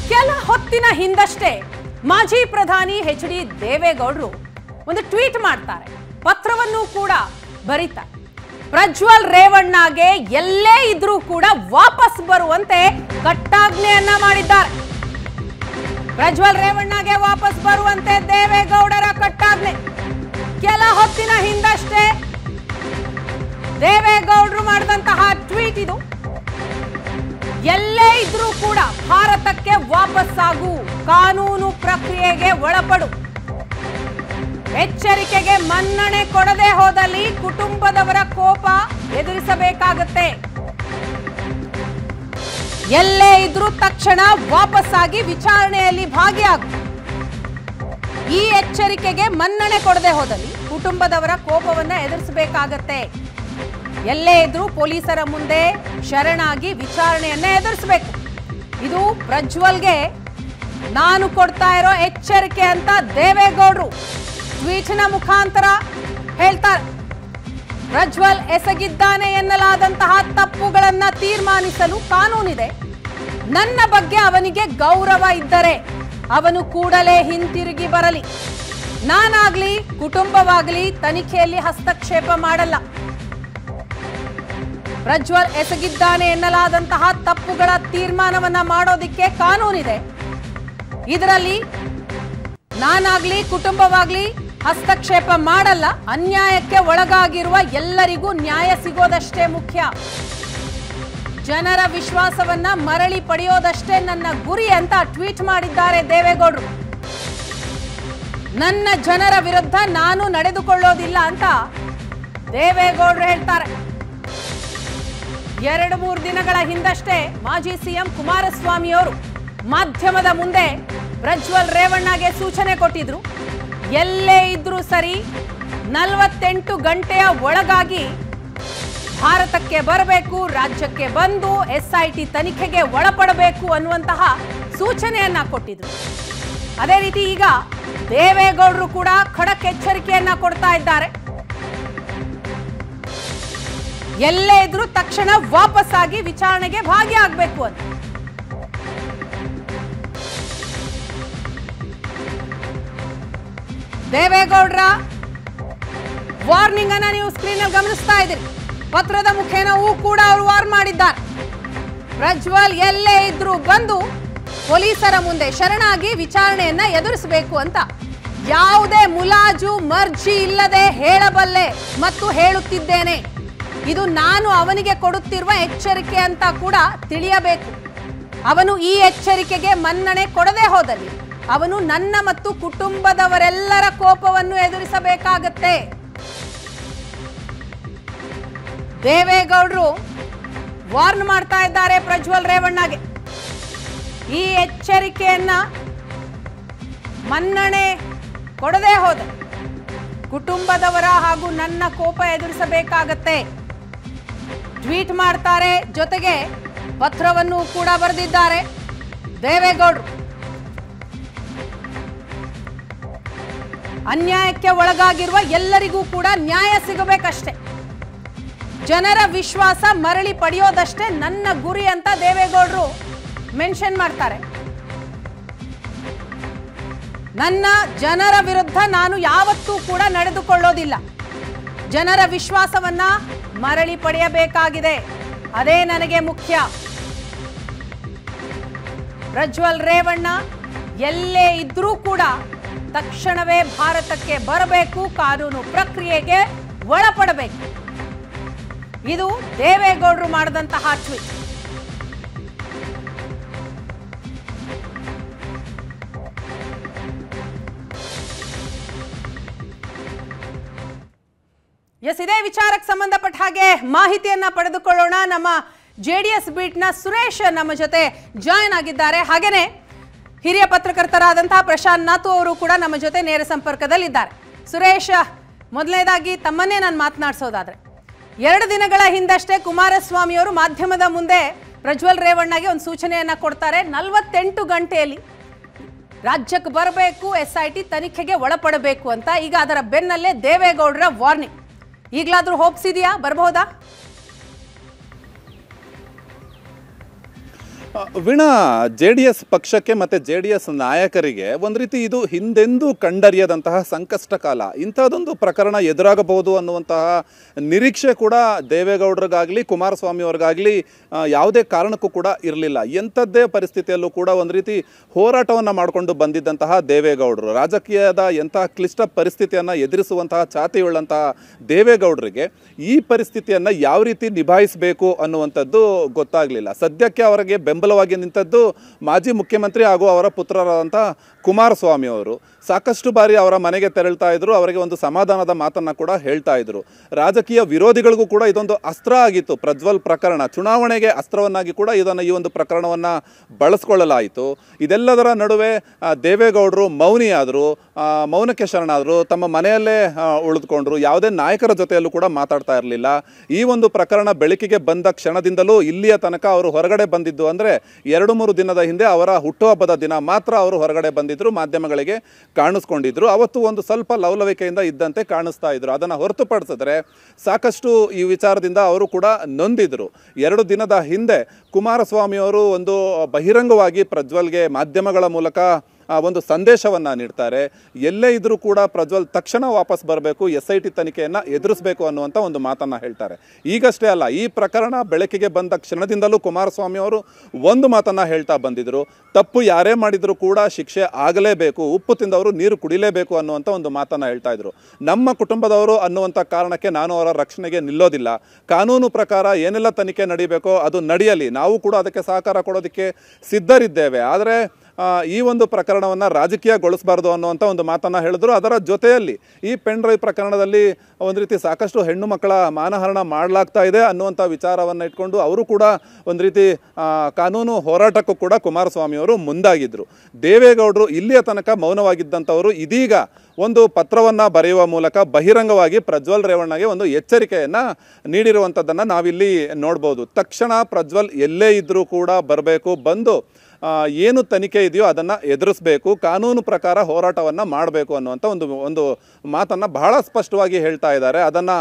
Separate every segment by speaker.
Speaker 1: ಕೆಲ ಹೊತ್ತಿನ ಹಿಂದಷ್ಟೇ ಮಾಜಿ ಪ್ರಧಾನಿ ಎಚ್ ಡಿ ದೇವೇಗೌಡರು ಒಂದು ಟ್ವೀಟ್ ಮಾಡ್ತಾರೆ ಪತ್ರವನ್ನು ಕೂಡ ಬರೀತಾರೆ ಪ್ರಜ್ವಲ್ ರೇವಣ್ಣಗೆ ಎಲ್ಲೇ ಇದ್ರೂ ಕೂಡ ವಾಪಸ್ ಬರುವಂತೆ ಕಟ್ಟಾಜ್ಞೆಯನ್ನ ಮಾಡಿದ್ದಾರೆ ಪ್ರಜ್ವಲ್ ರೇವಣ್ಣಗೆ ವಾಪಸ್ ಬರುವಂತೆ ದೇವೇಗೌಡರ ಕಟ್ಟಾಜ್ಞೆ ಕೆಲ ಹೊತ್ತಿನ ಹಿಂದಷ್ಟೇ ದೇವೇಗೌಡರು ಮಾಡಿದಂತಹ ಟ್ವೀಟ್ ಇದು ಎಲ್ಲೇ ಇದ್ರೂ ಕೂಡ ಭಾರತಕ್ಕೆ ವಾಪಸ್ಸಾಗು ಕಾನೂನು ಪ್ರಕ್ರಿಯೆಗೆ ಒಳಪಡು ಎಚ್ಚರಿಕೆಗೆ ಮನ್ನಣೆ ಕೊಡದೆ ಹೋದಲ್ಲಿ ಕುಟುಂಬದವರ ಕೋಪ ಎದುರಿಸಬೇಕಾಗುತ್ತೆ ಎಲ್ಲೇ ಇದ್ರೂ ತಕ್ಷಣ ವಾಪಸ್ಸಾಗಿ ವಿಚಾರಣೆಯಲ್ಲಿ ಭಾಗಿಯಾಗು ಈ ಎಚ್ಚರಿಕೆಗೆ ಮನ್ನಣೆ ಕೊಡದೆ ಹೋದಲ್ಲಿ ಕುಟುಂಬದವರ ಕೋಪವನ್ನ ಎದುರಿಸಬೇಕಾಗತ್ತೆ ಎಲ್ಲೇ ಇದ್ರೂ ಪೊಲೀಸರ ಮುಂದೆ ಶರಣಾಗಿ ವಿಚಾರಣೆಯನ್ನ ಎದುರಿಸಬೇಕು ಇದು ಪ್ರಜ್ವಲ್ಗೆ ನಾನು ಕೊಡ್ತಾ ಇರೋ ಎಚ್ಚರಿಕೆ ಅಂತ ದೇವೇಗೌಡರು ಟ್ವೀಟ್ನ ಮುಖಾಂತರ ಹೇಳ್ತಾರೆ ಪ್ರಜ್ವಲ್ ಎಸಗಿದ್ದಾನೆ ಎನ್ನಲಾದಂತಹ ತಪ್ಪುಗಳನ್ನ ತೀರ್ಮಾನಿಸಲು ಕಾನೂನಿದೆ ನನ್ನ ಬಗ್ಗೆ ಅವನಿಗೆ ಗೌರವ ಇದ್ದರೆ ಅವನು ಕೂಡಲೇ ಹಿಂತಿರುಗಿ ಬರಲಿ ನಾನಾಗ್ಲಿ ಕುಟುಂಬವಾಗ್ಲಿ ತನಿಖೆಯಲ್ಲಿ ಹಸ್ತಕ್ಷೇಪ ಮಾಡಲ್ಲ ಪ್ರಜ್ವಲ್ ಎಸಗಿದ್ದಾನೆ ಎನ್ನಲಾದಂತಹ ತಪ್ಪುಗಳ ತೀರ್ಮಾನವನ್ನ ಮಾಡೋದಿಕ್ಕೆ ಕಾನೂನಿದೆ ಇದರಲ್ಲಿ ನಾನಾಗ್ಲಿ ಕುಟುಂಬವಾಗ್ಲಿ ಹಸ್ತಕ್ಷೇಪ ಮಾಡಲ್ಲ ಅನ್ಯಾಯಕ್ಕೆ ಒಳಗಾಗಿರುವ ಎಲ್ಲರಿಗೂ ನ್ಯಾಯ ಸಿಗೋದಷ್ಟೇ ಮುಖ್ಯ ಜನರ ವಿಶ್ವಾಸವನ್ನ ಮರಳಿ ಪಡೆಯೋದಷ್ಟೇ ನನ್ನ ಗುರಿ ಅಂತ ಟ್ವೀಟ್ ಮಾಡಿದ್ದಾರೆ ದೇವೇಗೌಡರು ನನ್ನ ಜನರ ವಿರುದ್ಧ ನಾನು ನಡೆದುಕೊಳ್ಳೋದಿಲ್ಲ ಅಂತ ದೇವೇಗೌಡರು ಹೇಳ್ತಾರೆ ಎರಡು ಮೂರು ದಿನಗಳ ಹಿಂದಷ್ಟೇ ಮಾಜಿ ಸಿಎಂ ಕುಮಾರಸ್ವಾಮಿ ಅವರು ಮಾಧ್ಯಮದ ಮುಂದೆ ಪ್ರಜ್ವಲ್ ರೇವಣ್ಣಗೆ ಸೂಚನೆ ಕೊಟ್ಟಿದ್ರು ಎಲ್ಲೇ ಇದ್ರೂ ಸರಿ ನಲವತ್ತೆಂಟು ಗಂಟೆಯ ಒಳಗಾಗಿ ಭಾರತಕ್ಕೆ ಬರಬೇಕು ರಾಜ್ಯಕ್ಕೆ ಬಂದು ಎಸ್ಐಟಿ ತನಿಖೆಗೆ ಒಳಪಡಬೇಕು ಅನ್ನುವಂತಹ ಸೂಚನೆಯನ್ನ ಕೊಟ್ಟಿದ್ರು ಅದೇ ರೀತಿ ಈಗ ದೇವೇಗೌಡರು ಕೂಡ ಖಡಕ್ ಎಚ್ಚರಿಕೆಯನ್ನ ಕೊಡ್ತಾ ಇದ್ದಾರೆ ಎಲ್ಲೇ ಇದ್ರೂ ತಕ್ಷಣ ವಾಪಸ್ಸಾಗಿ ವಿಚಾರಣೆಗೆ ಭಾಗಿಯಾಗಬೇಕು ಅಂತ ದೇವೇಗೌಡರ ವಾರ್ನಿಂಗ್ ಅನ್ನ ನೀವು ಸ್ಕ್ರೀನ್ ಅಲ್ಲಿ ಗಮನಿಸ್ತಾ ಇದ್ದೀರಿ ಪತ್ರದ ಮುಖೇನವೂ ಕೂಡ ಅವರು ವಾರ್ ಮಾಡಿದ್ದಾರೆ ಪ್ರಜ್ವಲ್ ಎಲ್ಲೇ ಇದ್ರೂ ಬಂದು ಪೊಲೀಸರ ಮುಂದೆ ಶರಣಾಗಿ ವಿಚಾರಣೆಯನ್ನ ಎದುರಿಸಬೇಕು ಅಂತ ಯಾವುದೇ ಮುಲಾಜು ಮರ್ಜಿ ಇಲ್ಲದೆ ಹೇಳಬಲ್ಲೆ ಮತ್ತು ಹೇಳುತ್ತಿದ್ದೇನೆ ಇದು ನಾನು ಅವನಿಗೆ ಕೊಡುತ್ತಿರುವ ಎಚ್ಚರಿಕೆ ಅಂತ ಕೂಡ ತಿಳಿಯಬೇಕು ಅವನು ಈ ಎಚ್ಚರಿಕೆಗೆ ಮನ್ನಣೆ ಕೊಡದೆ ಹೋದಲ್ಲಿ ಅವನು ನನ್ನ ಮತ್ತು ಕುಟುಂಬದವರೆಲ್ಲರ ಕೋಪವನ್ನು ಎದುರಿಸಬೇಕಾಗತ್ತೆ ದೇವೇಗೌಡರು ವಾರ್ನ್ ಮಾಡ್ತಾ ಇದ್ದಾರೆ ಪ್ರಜ್ವಲ್ ರೇವಣ್ಣಗೆ ಈ ಎಚ್ಚರಿಕೆಯನ್ನ ಮನ್ನಣೆ ಕೊಡದೆ ಹೋದ ಕುಟುಂಬದವರ ಹಾಗೂ ನನ್ನ ಕೋಪ ಎದುರಿಸಬೇಕಾಗತ್ತೆ ಟ್ವೀಟ್ ಮಾಡ್ತಾರೆ ಜೊತೆಗೆ ಪತ್ರವನ್ನು ಕೂಡ ಬರೆದಿದ್ದಾರೆ ದೇವೇಗೌಡರು ಅನ್ಯಾಯಕ್ಕೆ ಒಳಗಾಗಿರುವ ಎಲ್ಲರಿಗೂ ಕೂಡ ನ್ಯಾಯ ಸಿಗಬೇಕಷ್ಟೆ ಜನರ ವಿಶ್ವಾಸ ಮರಳಿ ಪಡೆಯೋದಷ್ಟೇ ನನ್ನ ಗುರಿ ಅಂತ ದೇವೇಗೌಡರು ಮೆನ್ಷನ್ ಮಾಡ್ತಾರೆ ನನ್ನ ಜನರ ವಿರುದ್ಧ ನಾನು ಯಾವತ್ತೂ ಕೂಡ ನಡೆದುಕೊಳ್ಳೋದಿಲ್ಲ ಜನರ ವಿಶ್ವಾಸವನ್ನ ಮರಳಿ ಪಡೆಯಬೇಕಾಗಿದೆ ಅದೇ ನನಗೆ ಮುಖ್ಯ ಪ್ರಜ್ವಲ್ ರೇವಣ್ಣ ಎಲ್ಲೇ ಇದ್ರೂ ಕೂಡ ತಕ್ಷಣವೇ ಭಾರತಕ್ಕೆ ಬರಬೇಕು ಕಾನೂನು ಪ್ರಕ್ರಿಯೆಗೆ ಒಳಪಡಬೇಕು ಇದು ದೇವೇಗೌಡರು ಮಾಡಿದಂತಹ ಟ್ವೀಟ್ ಎಸ್ ಇದೇ ವಿಚಾರಕ್ಕೆ ಸಂಬಂಧಪಟ್ಟ ಹಾಗೆ ಮಾಹಿತಿಯನ್ನ ಪಡೆದುಕೊಳ್ಳೋಣ ನಮ್ಮ ಜೆ ಡಿ ಎಸ್ ಬೀಟ್ನ ಸುರೇಶ್ ನಮ್ಮ ಜೊತೆ ಜಾಯ್ನ್ ಆಗಿದ್ದಾರೆ ಹಾಗೇನೆ ಹಿರಿಯ ಪತ್ರಕರ್ತರಾದಂತಹ ಪ್ರಶಾಂತ್ ನಾತು ಅವರು ಕೂಡ ನಮ್ಮ ಜೊತೆ ನೇರ ಸಂಪರ್ಕದಲ್ಲಿದ್ದಾರೆ ಸುರೇಶ್ ಮೊದಲನೇದಾಗಿ ತಮ್ಮನ್ನೇ ನಾನು ಮಾತನಾಡಿಸೋದಾದ್ರೆ ಎರಡು ದಿನಗಳ ಹಿಂದಷ್ಟೇ ಕುಮಾರಸ್ವಾಮಿ ಅವರು ಮಾಧ್ಯಮದ ಮುಂದೆ ಪ್ರಜ್ವಲ್ ರೇವಣ್ಣಗೆ ಒಂದು ಸೂಚನೆಯನ್ನ ಕೊಡ್ತಾರೆ ನಲವತ್ತೆಂಟು ಗಂಟೆಯಲ್ಲಿ ರಾಜ್ಯಕ್ಕೆ ಬರಬೇಕು ಎಸ್ ಐ ಟಿ ತನಿಖೆಗೆ ಒಳಪಡಬೇಕು ಅಂತ ಈಗ ಅದರ ಬೆನ್ನಲ್ಲೇ ದೇವೇಗೌಡರ ವಾರ್ನಿಂಗ್ ಈಗಲಾದ್ರೂ ಹೋಪ್ಸ್ ಇದೆಯಾ ಬರಬಹುದಾ
Speaker 2: ಆ, ವೀಣಾ ಜೆ ಡಿ ಎಸ್ ಪಕ್ಷಕ್ಕೆ ಮತ್ತು ಜೆ ಡಿ ಎಸ್ ನಾಯಕರಿಗೆ ಒಂದು ರೀತಿ ಇದು ಹಿಂದೆಂದೂ ಕಂಡರಿಯದಂತಹ ಸಂಕಷ್ಟ ಕಾಲ ಇಂಥದ್ದೊಂದು ಪ್ರಕರಣ ಎದುರಾಗಬಹುದು ಅನ್ನುವಂತಹ ನಿರೀಕ್ಷೆ ಕೂಡ ದೇವೇಗೌಡರಿಗಾಗಲಿ ಕುಮಾರಸ್ವಾಮಿ ಅವ್ರಿಗಾಗಲಿ ಆ, ಯಾವುದೇ ಕಾರಣಕ್ಕೂ ಕೂಡ ಇರಲಿಲ್ಲ ಎಂಥದ್ದೇ ಪರಿಸ್ಥಿತಿಯಲ್ಲೂ ಕೂಡ ಒಂದು ರೀತಿ ಹೋರಾಟವನ್ನು ಮಾಡಿಕೊಂಡು ಬಂದಿದ್ದಂತಹ ದೇವೇಗೌಡರು ರಾಜಕೀಯದ ಎಂತಹ ಕ್ಲಿಷ್ಟ ಪರಿಸ್ಥಿತಿಯನ್ನು ಎದುರಿಸುವಂತಹ ಛಾತಿಯುಳ್ಳಂತಹ ದೇವೇಗೌಡರಿಗೆ ಈ ಪರಿಸ್ಥಿತಿಯನ್ನು ಯಾವ ರೀತಿ ನಿಭಾಯಿಸಬೇಕು ಅನ್ನುವಂಥದ್ದು ಗೊತ್ತಾಗಲಿಲ್ಲ ಸದ್ಯಕ್ಕೆ ಅವರಿಗೆ ಬೆಂಬಲವಾಗಿ ನಿಂತದ್ದು ಮಾಜಿ ಮುಖ್ಯಮಂತ್ರಿ ಹಾಗೂ ಅವರ ಪುತ್ರರಾದಂಥ ಕುಮಾರಸ್ವಾಮಿ ಅವರು ಸಾಕಷ್ಟು ಬಾರಿ ಅವರ ಮನೆಗೆ ತೆರಳ್ತಾ ಇದ್ರು ಅವರಿಗೆ ಒಂದು ಸಮಾಧಾನದ ಮಾತನ್ನು ಕೂಡ ಹೇಳ್ತಾ ಇದ್ರು ರಾಜಕೀಯ ವಿರೋಧಿಗಳಿಗೂ ಕೂಡ ಇದೊಂದು ಅಸ್ತ್ರ ಆಗಿತ್ತು ಪ್ರಜ್ವಲ್ ಪ್ರಕರಣ ಚುನಾವಣೆಗೆ ಅಸ್ತ್ರವನ್ನಾಗಿ ಕೂಡ ಇದನ್ನು ಈ ಒಂದು ಪ್ರಕರಣವನ್ನು ಬಳಸ್ಕೊಳ್ಳಲಾಯಿತು ಇದೆಲ್ಲದರ ನಡುವೆ ಆ, ದೇವೇಗೌಡರು ಮೌನಿಯಾದರು ಮೌನಕ್ಕೆ ಶರಣಾದರು ತಮ್ಮ ಮನೆಯಲ್ಲೇ ಆ, ಉಳಿದುಕೊಂಡ್ರು ಯಾವುದೇ ನಾಯಕರ ಜೊತೆಯಲ್ಲೂ ಕೂಡ ಮಾತಾಡ್ತಾ ಇರಲಿಲ್ಲ ಈ ಒಂದು ಪ್ರಕರಣ ಬೆಳಕಿಗೆ ಬಂದ ಕ್ಷಣದಿಂದಲೂ ಇಲ್ಲಿಯ ತನಕ ಅವರು ಹೊರಗಡೆ ಬಂದಿದ್ದು ಅಂದರೆ ಎರಡು ಮೂರು ದಿನದ ಹಿಂದೆ ಅವರ ಹುಟ್ಟುಹಬ್ಬದ ದಿನ ಮಾತ್ರ ಅವರು ಹೊರಗಡೆ ಬಂದಿದ್ದರು ಮಾಧ್ಯಮಗಳಿಗೆ ಕಾಣಿಸ್ಕೊಂಡಿದ್ರು ಅವತ್ತು ಒಂದು ಸ್ವಲ್ಪ ಲವಲವಿಕೆಯಿಂದ ಇದ್ದಂತೆ ಕಾಣಿಸ್ತಾ ಇದ್ರು ಅದನ್ನು ಹೊರತುಪಡಿಸಿದ್ರೆ ಸಾಕಷ್ಟು ಈ ವಿಚಾರದಿಂದ ಅವರು ಕೂಡ ನೊಂದಿದ್ರು ಎರಡು ದಿನದ ಹಿಂದೆ ಕುಮಾರಸ್ವಾಮಿಯವರು ಒಂದು ಬಹಿರಂಗವಾಗಿ ಪ್ರಜ್ವಲ್ಗೆ ಮಾಧ್ಯಮಗಳ ಮೂಲಕ ಆ, ಒಂದು ಸಂದೇಶವನ್ನು ನೀಡ್ತಾರೆ ಎಲ್ಲೇ ಇದ್ರೂ ಕೂಡ ಪ್ರಜ್ವಲ್ ತಕ್ಷಣ ವಾಪಸ್ ಬರಬೇಕು ಎಸ್ ಐ ಟಿ ತನಿಖೆಯನ್ನು ಎದುರಿಸಬೇಕು ಅನ್ನುವಂಥ ಒಂದು ಮಾತನ್ನು ಹೇಳ್ತಾರೆ ಈಗಷ್ಟೇ ಅಲ್ಲ ಈ ಪ್ರಕರಣ ಬೆಳಕಿಗೆ ಬಂದ ಕ್ಷಣದಿಂದಲೂ ಕುಮಾರಸ್ವಾಮಿ ಅವರು ಒಂದು ಮಾತನ್ನು ಹೇಳ್ತಾ ಬಂದಿದ್ರು ತಪ್ಪು ಯಾರೇ ಮಾಡಿದರೂ ಕೂಡ ಶಿಕ್ಷೆ ಆಗಲೇಬೇಕು ಉಪ್ಪು ತಿಂದವರು ನೀರು ಕುಡಿಲೇಬೇಕು ಅನ್ನುವಂಥ ಒಂದು ಮಾತನ್ನು ಹೇಳ್ತಾ ಇದ್ರು ನಮ್ಮ ಕುಟುಂಬದವರು ಅನ್ನುವಂಥ ಕಾರಣಕ್ಕೆ ನಾನು ಅವರ ರಕ್ಷಣೆಗೆ ನಿಲ್ಲೋದಿಲ್ಲ ಕಾನೂನು ಪ್ರಕಾರ ಏನೆಲ್ಲ ತನಿಖೆ ನಡೀಬೇಕೋ ಅದು ನಡೆಯಲಿ ನಾವು ಕೂಡ ಅದಕ್ಕೆ ಸಹಕಾರ ಕೊಡೋದಕ್ಕೆ ಸಿದ್ಧರಿದ್ದೇವೆ ಆದರೆ ಆ, ಈ ಒಂದು ಪ್ರಕರಣವನ್ನು ರಾಜಕೀಯಗೊಳಿಸಬಾರ್ದು ಅನ್ನುವಂಥ ಒಂದು ಮಾತನ್ನು ಹೇಳಿದ್ರು ಅದರ ಜೊತೆಯಲ್ಲಿ ಈ ಪೆನ್ ಡ್ರೈವ್ ಪ್ರಕರಣದಲ್ಲಿ ಒಂದು ರೀತಿ ಸಾಕಷ್ಟು ಹೆಣ್ಣು ಮಕ್ಕಳ ಮಾನಹರಣ ಮಾಡಲಾಗ್ತಾ ಇದೆ ಅನ್ನುವಂಥ ವಿಚಾರವನ್ನು ಇಟ್ಕೊಂಡು ಅವರು ಕೂಡ ಒಂದು ರೀತಿ ಆ, ಕಾನೂನು ಹೋರಾಟಕ್ಕೂ ಕೂಡ ಕುಮಾರಸ್ವಾಮಿಯವರು ಮುಂದಾಗಿದ್ದರು ದೇವೇಗೌಡರು ಇಲ್ಲಿಯ ತನಕ ಮೌನವಾಗಿದ್ದಂಥವರು ಇದೀಗ ಒಂದು ಪತ್ರವನ್ನು ಬರೆಯುವ ಮೂಲಕ ಬಹಿರಂಗವಾಗಿ ಪ್ರಜ್ವಲ್ ರೇವಣ್ಣಗೆ ಒಂದು ಎಚ್ಚರಿಕೆಯನ್ನು ನೀಡಿರುವಂಥದ್ದನ್ನು ನಾವಿಲ್ಲಿ ನೋಡ್ಬೋದು ತಕ್ಷಣ ಪ್ರಜ್ವಲ್ ಎಲ್ಲೇ ಇದ್ದರೂ ಕೂಡ ಬರಬೇಕು ಬಂದು ಆ, ಏನು ತನಿಖೆ ಇದೆಯೋ ಅದನ್ನು ಎದುರಿಸಬೇಕು ಕಾನೂನು ಪ್ರಕಾರ ಹೋರಾಟವನ್ನು ಮಾಡಬೇಕು ಅನ್ನುವಂಥ ಒಂದು ಒಂದು ಮಾತನ್ನು ಬಹಳ ಸ್ಪಷ್ಟವಾಗಿ ಹೇಳ್ತಾ ಇದ್ದಾರೆ ಅದನ್ನು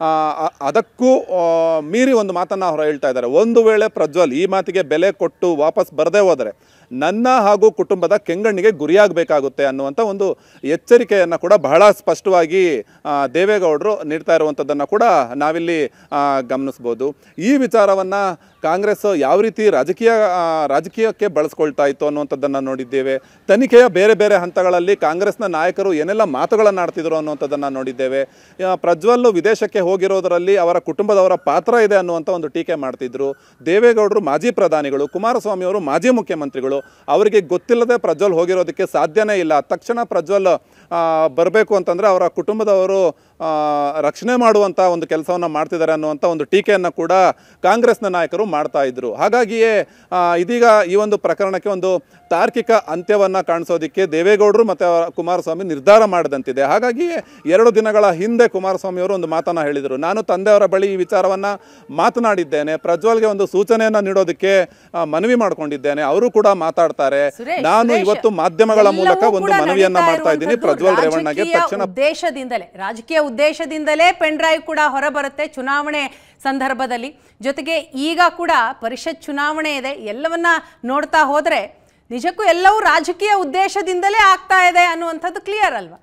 Speaker 2: ಅದಕ್ಕೂ ಆ, ಮೀರಿ ಒಂದು ಮಾತನ್ನು ಅವರು ಹೇಳ್ತಾ ಇದ್ದಾರೆ ಒಂದು ವೇಳೆ ಪ್ರಜ್ವಲ್ ಈ ಮಾತಿಗೆ ಬೆಲೆ ಕೊಟ್ಟು ವಾಪಸ್ ಬರದೇ ಹೋದರೆ ನನ್ನ ಹಾಗೂ ಕುಟುಂಬದ ಕೆಂಗಣ್ಣಿಗೆ ಗುರಿಯಾಗಬೇಕಾಗುತ್ತೆ ಅನ್ನುವಂಥ ಒಂದು ಎಚ್ಚರಿಕೆಯನ್ನು ಕೂಡ ಬಹಳ ಸ್ಪಷ್ಟವಾಗಿ ಆ, ದೇವೇಗೌಡರು ನೀಡ್ತಾ ಇರುವಂಥದ್ದನ್ನು ಕೂಡ ನಾವಿಲ್ಲಿ ಆ, ಗಮನಿಸ್ಬೋದು ಈ ವಿಚಾರವನ್ನು ಕಾಂಗ್ರೆಸ್ ಯಾವ ರೀತಿ ರಾಜಕೀಯ ಆ, ರಾಜಕೀಯಕ್ಕೆ ಬಳಸ್ಕೊಳ್ತಾ ಇತ್ತು ಅನ್ನುವಂಥದ್ದನ್ನು ನೋಡಿದ್ದೇವೆ ತನಿಖೆಯ ಬೇರೆ ಬೇರೆ ಹಂತಗಳಲ್ಲಿ ಕಾಂಗ್ರೆಸ್ನ ನಾಯಕರು ಏನೆಲ್ಲ ಮಾತುಗಳನ್ನು ಆಡ್ತಿದ್ರು ಅನ್ನುವಂಥದ್ದನ್ನು ನೋಡಿದ್ದೇವೆ ಆ, ಪ್ರಜ್ವಲ್ ವಿದೇಶಕ್ಕೆ ಹೋಗಿರೋದರಲ್ಲಿ ಅವರ ಕುಟುಂಬದವರ ಪಾತ್ರ ಇದೆ ಅನ್ನುವಂಥ ಒಂದು ಟೀಕೆ ಮಾಡ್ತಿದ್ರು ದೇವೇಗೌಡರು ಮಾಜಿ ಪ್ರಧಾನಿಗಳು ಕುಮಾರಸ್ವಾಮಿ ಅವರು ಮಾಜಿ ಮುಖ್ಯಮಂತ್ರಿಗಳು ಅವರಿಗೆ ಗೊತ್ತಿಲ್ಲದೆ ಪ್ರಜ್ವಲ್ ಹೋಗಿರೋದಕ್ಕೆ ಸಾಧ್ಯನೇ ಇಲ್ಲ ತಕ್ಷಣ ಪ್ರಜ್ವಲ್ ಬರಬೇಕು ಅಂತಂದರೆ ಅವರ ಕುಟುಂಬದವರು ಆ, ರಕ್ಷಣೆ ಮಾಡುವಂಥ ಒಂದು ಕೆಲಸವನ್ನು ಮಾಡ್ತಿದ್ದಾರೆ ಅನ್ನುವಂಥ ಒಂದು ಟೀಕೆಯನ್ನು ಕೂಡ ಕಾಂಗ್ರೆಸ್ನ ನಾಯಕರು ಮಾಡ್ತಾ ಇದ್ರು ಹಾಗಾಗಿಯೇ ಆ, ಇದೀಗ ಈ ಒಂದು ಪ್ರಕರಣಕ್ಕೆ ಒಂದು ತಾರ್ಕಿಕ ಅಂತ್ಯವನ್ನು ಕಾಣಿಸೋದಕ್ಕೆ ದೇವೇಗೌಡರು ಮತ್ತು ಅವರ ಕುಮಾರಸ್ವಾಮಿ ನಿರ್ಧಾರ ಮಾಡಿದಂತಿದೆ ಹಾಗಾಗಿ ಎರಡು ದಿನಗಳ ಹಿಂದೆ ಕುಮಾರಸ್ವಾಮಿ ಅವರು ಒಂದು ಮಾತನ್ನು ಹೇಳಿದರು ನಾನು ತಂದೆಯವರ ಬಳಿ ಈ ವಿಚಾರವನ್ನು ಮಾತನಾಡಿದ್ದೇನೆ ಪ್ರಜ್ವಲ್ಗೆ ಒಂದು ಸೂಚನೆಯನ್ನು ನೀಡೋದಕ್ಕೆ ಆ, ಮನವಿ ಮಾಡ್ಕೊಂಡಿದ್ದೇನೆ ಅವರು ಕೂಡ ಮಾತಾಡ್ತಾರೆ
Speaker 1: ಸುರೇಶ್,
Speaker 2: ನಾನು
Speaker 1: ಸುರೇಶ್,
Speaker 2: ಇವತ್ತು ಮಾಧ್ಯಮಗಳ ಮೂಲಕ
Speaker 1: ಎಲ್ಲವೂ
Speaker 2: ಒಂದು
Speaker 1: ಕೂಡ
Speaker 2: ಮನವಿಯನ್ನ
Speaker 1: ನಡೀತಾ
Speaker 2: ಮಾಡ್ತಾ ಇದ್ದೀನಿ
Speaker 1: ಇರುವಂಥದ್ದು
Speaker 2: ಪ್ರಜ್ವಲ್ ರೇವಣ್ಣಗೆ
Speaker 1: ರಾಜಕೀಯ
Speaker 2: ತಕ್ಷಣ
Speaker 1: ಉದ್ದೇಶದಿಂದಲೇ ರಾಜಕೀಯ ಉದ್ದೇಶದಿಂದಲೇ ಪೆನ್ ಡ್ರೈವ್ ಕೂಡ ಹೊರಬರುತ್ತೆ ಚುನಾವಣೆ ಸಂದರ್ಭದಲ್ಲಿ ಜೊತೆಗೆ ಈಗ ಕೂಡ ಪರಿಷತ್ ಚುನಾವಣೆ ಇದೆ ಎಲ್ಲವನ್ನ ನೋಡ್ತಾ ಹೋದ್ರೆ ನಿಜಕ್ಕೂ ಎಲ್ಲವೂ ರಾಜಕೀಯ ಉದ್ದೇಶದಿಂದಲೇ ಆಗ್ತಾ ಇದೆ ಅನ್ನುವಂಥದ್ದು ಕ್ಲಿಯರ್ ಅಲ್ವಾ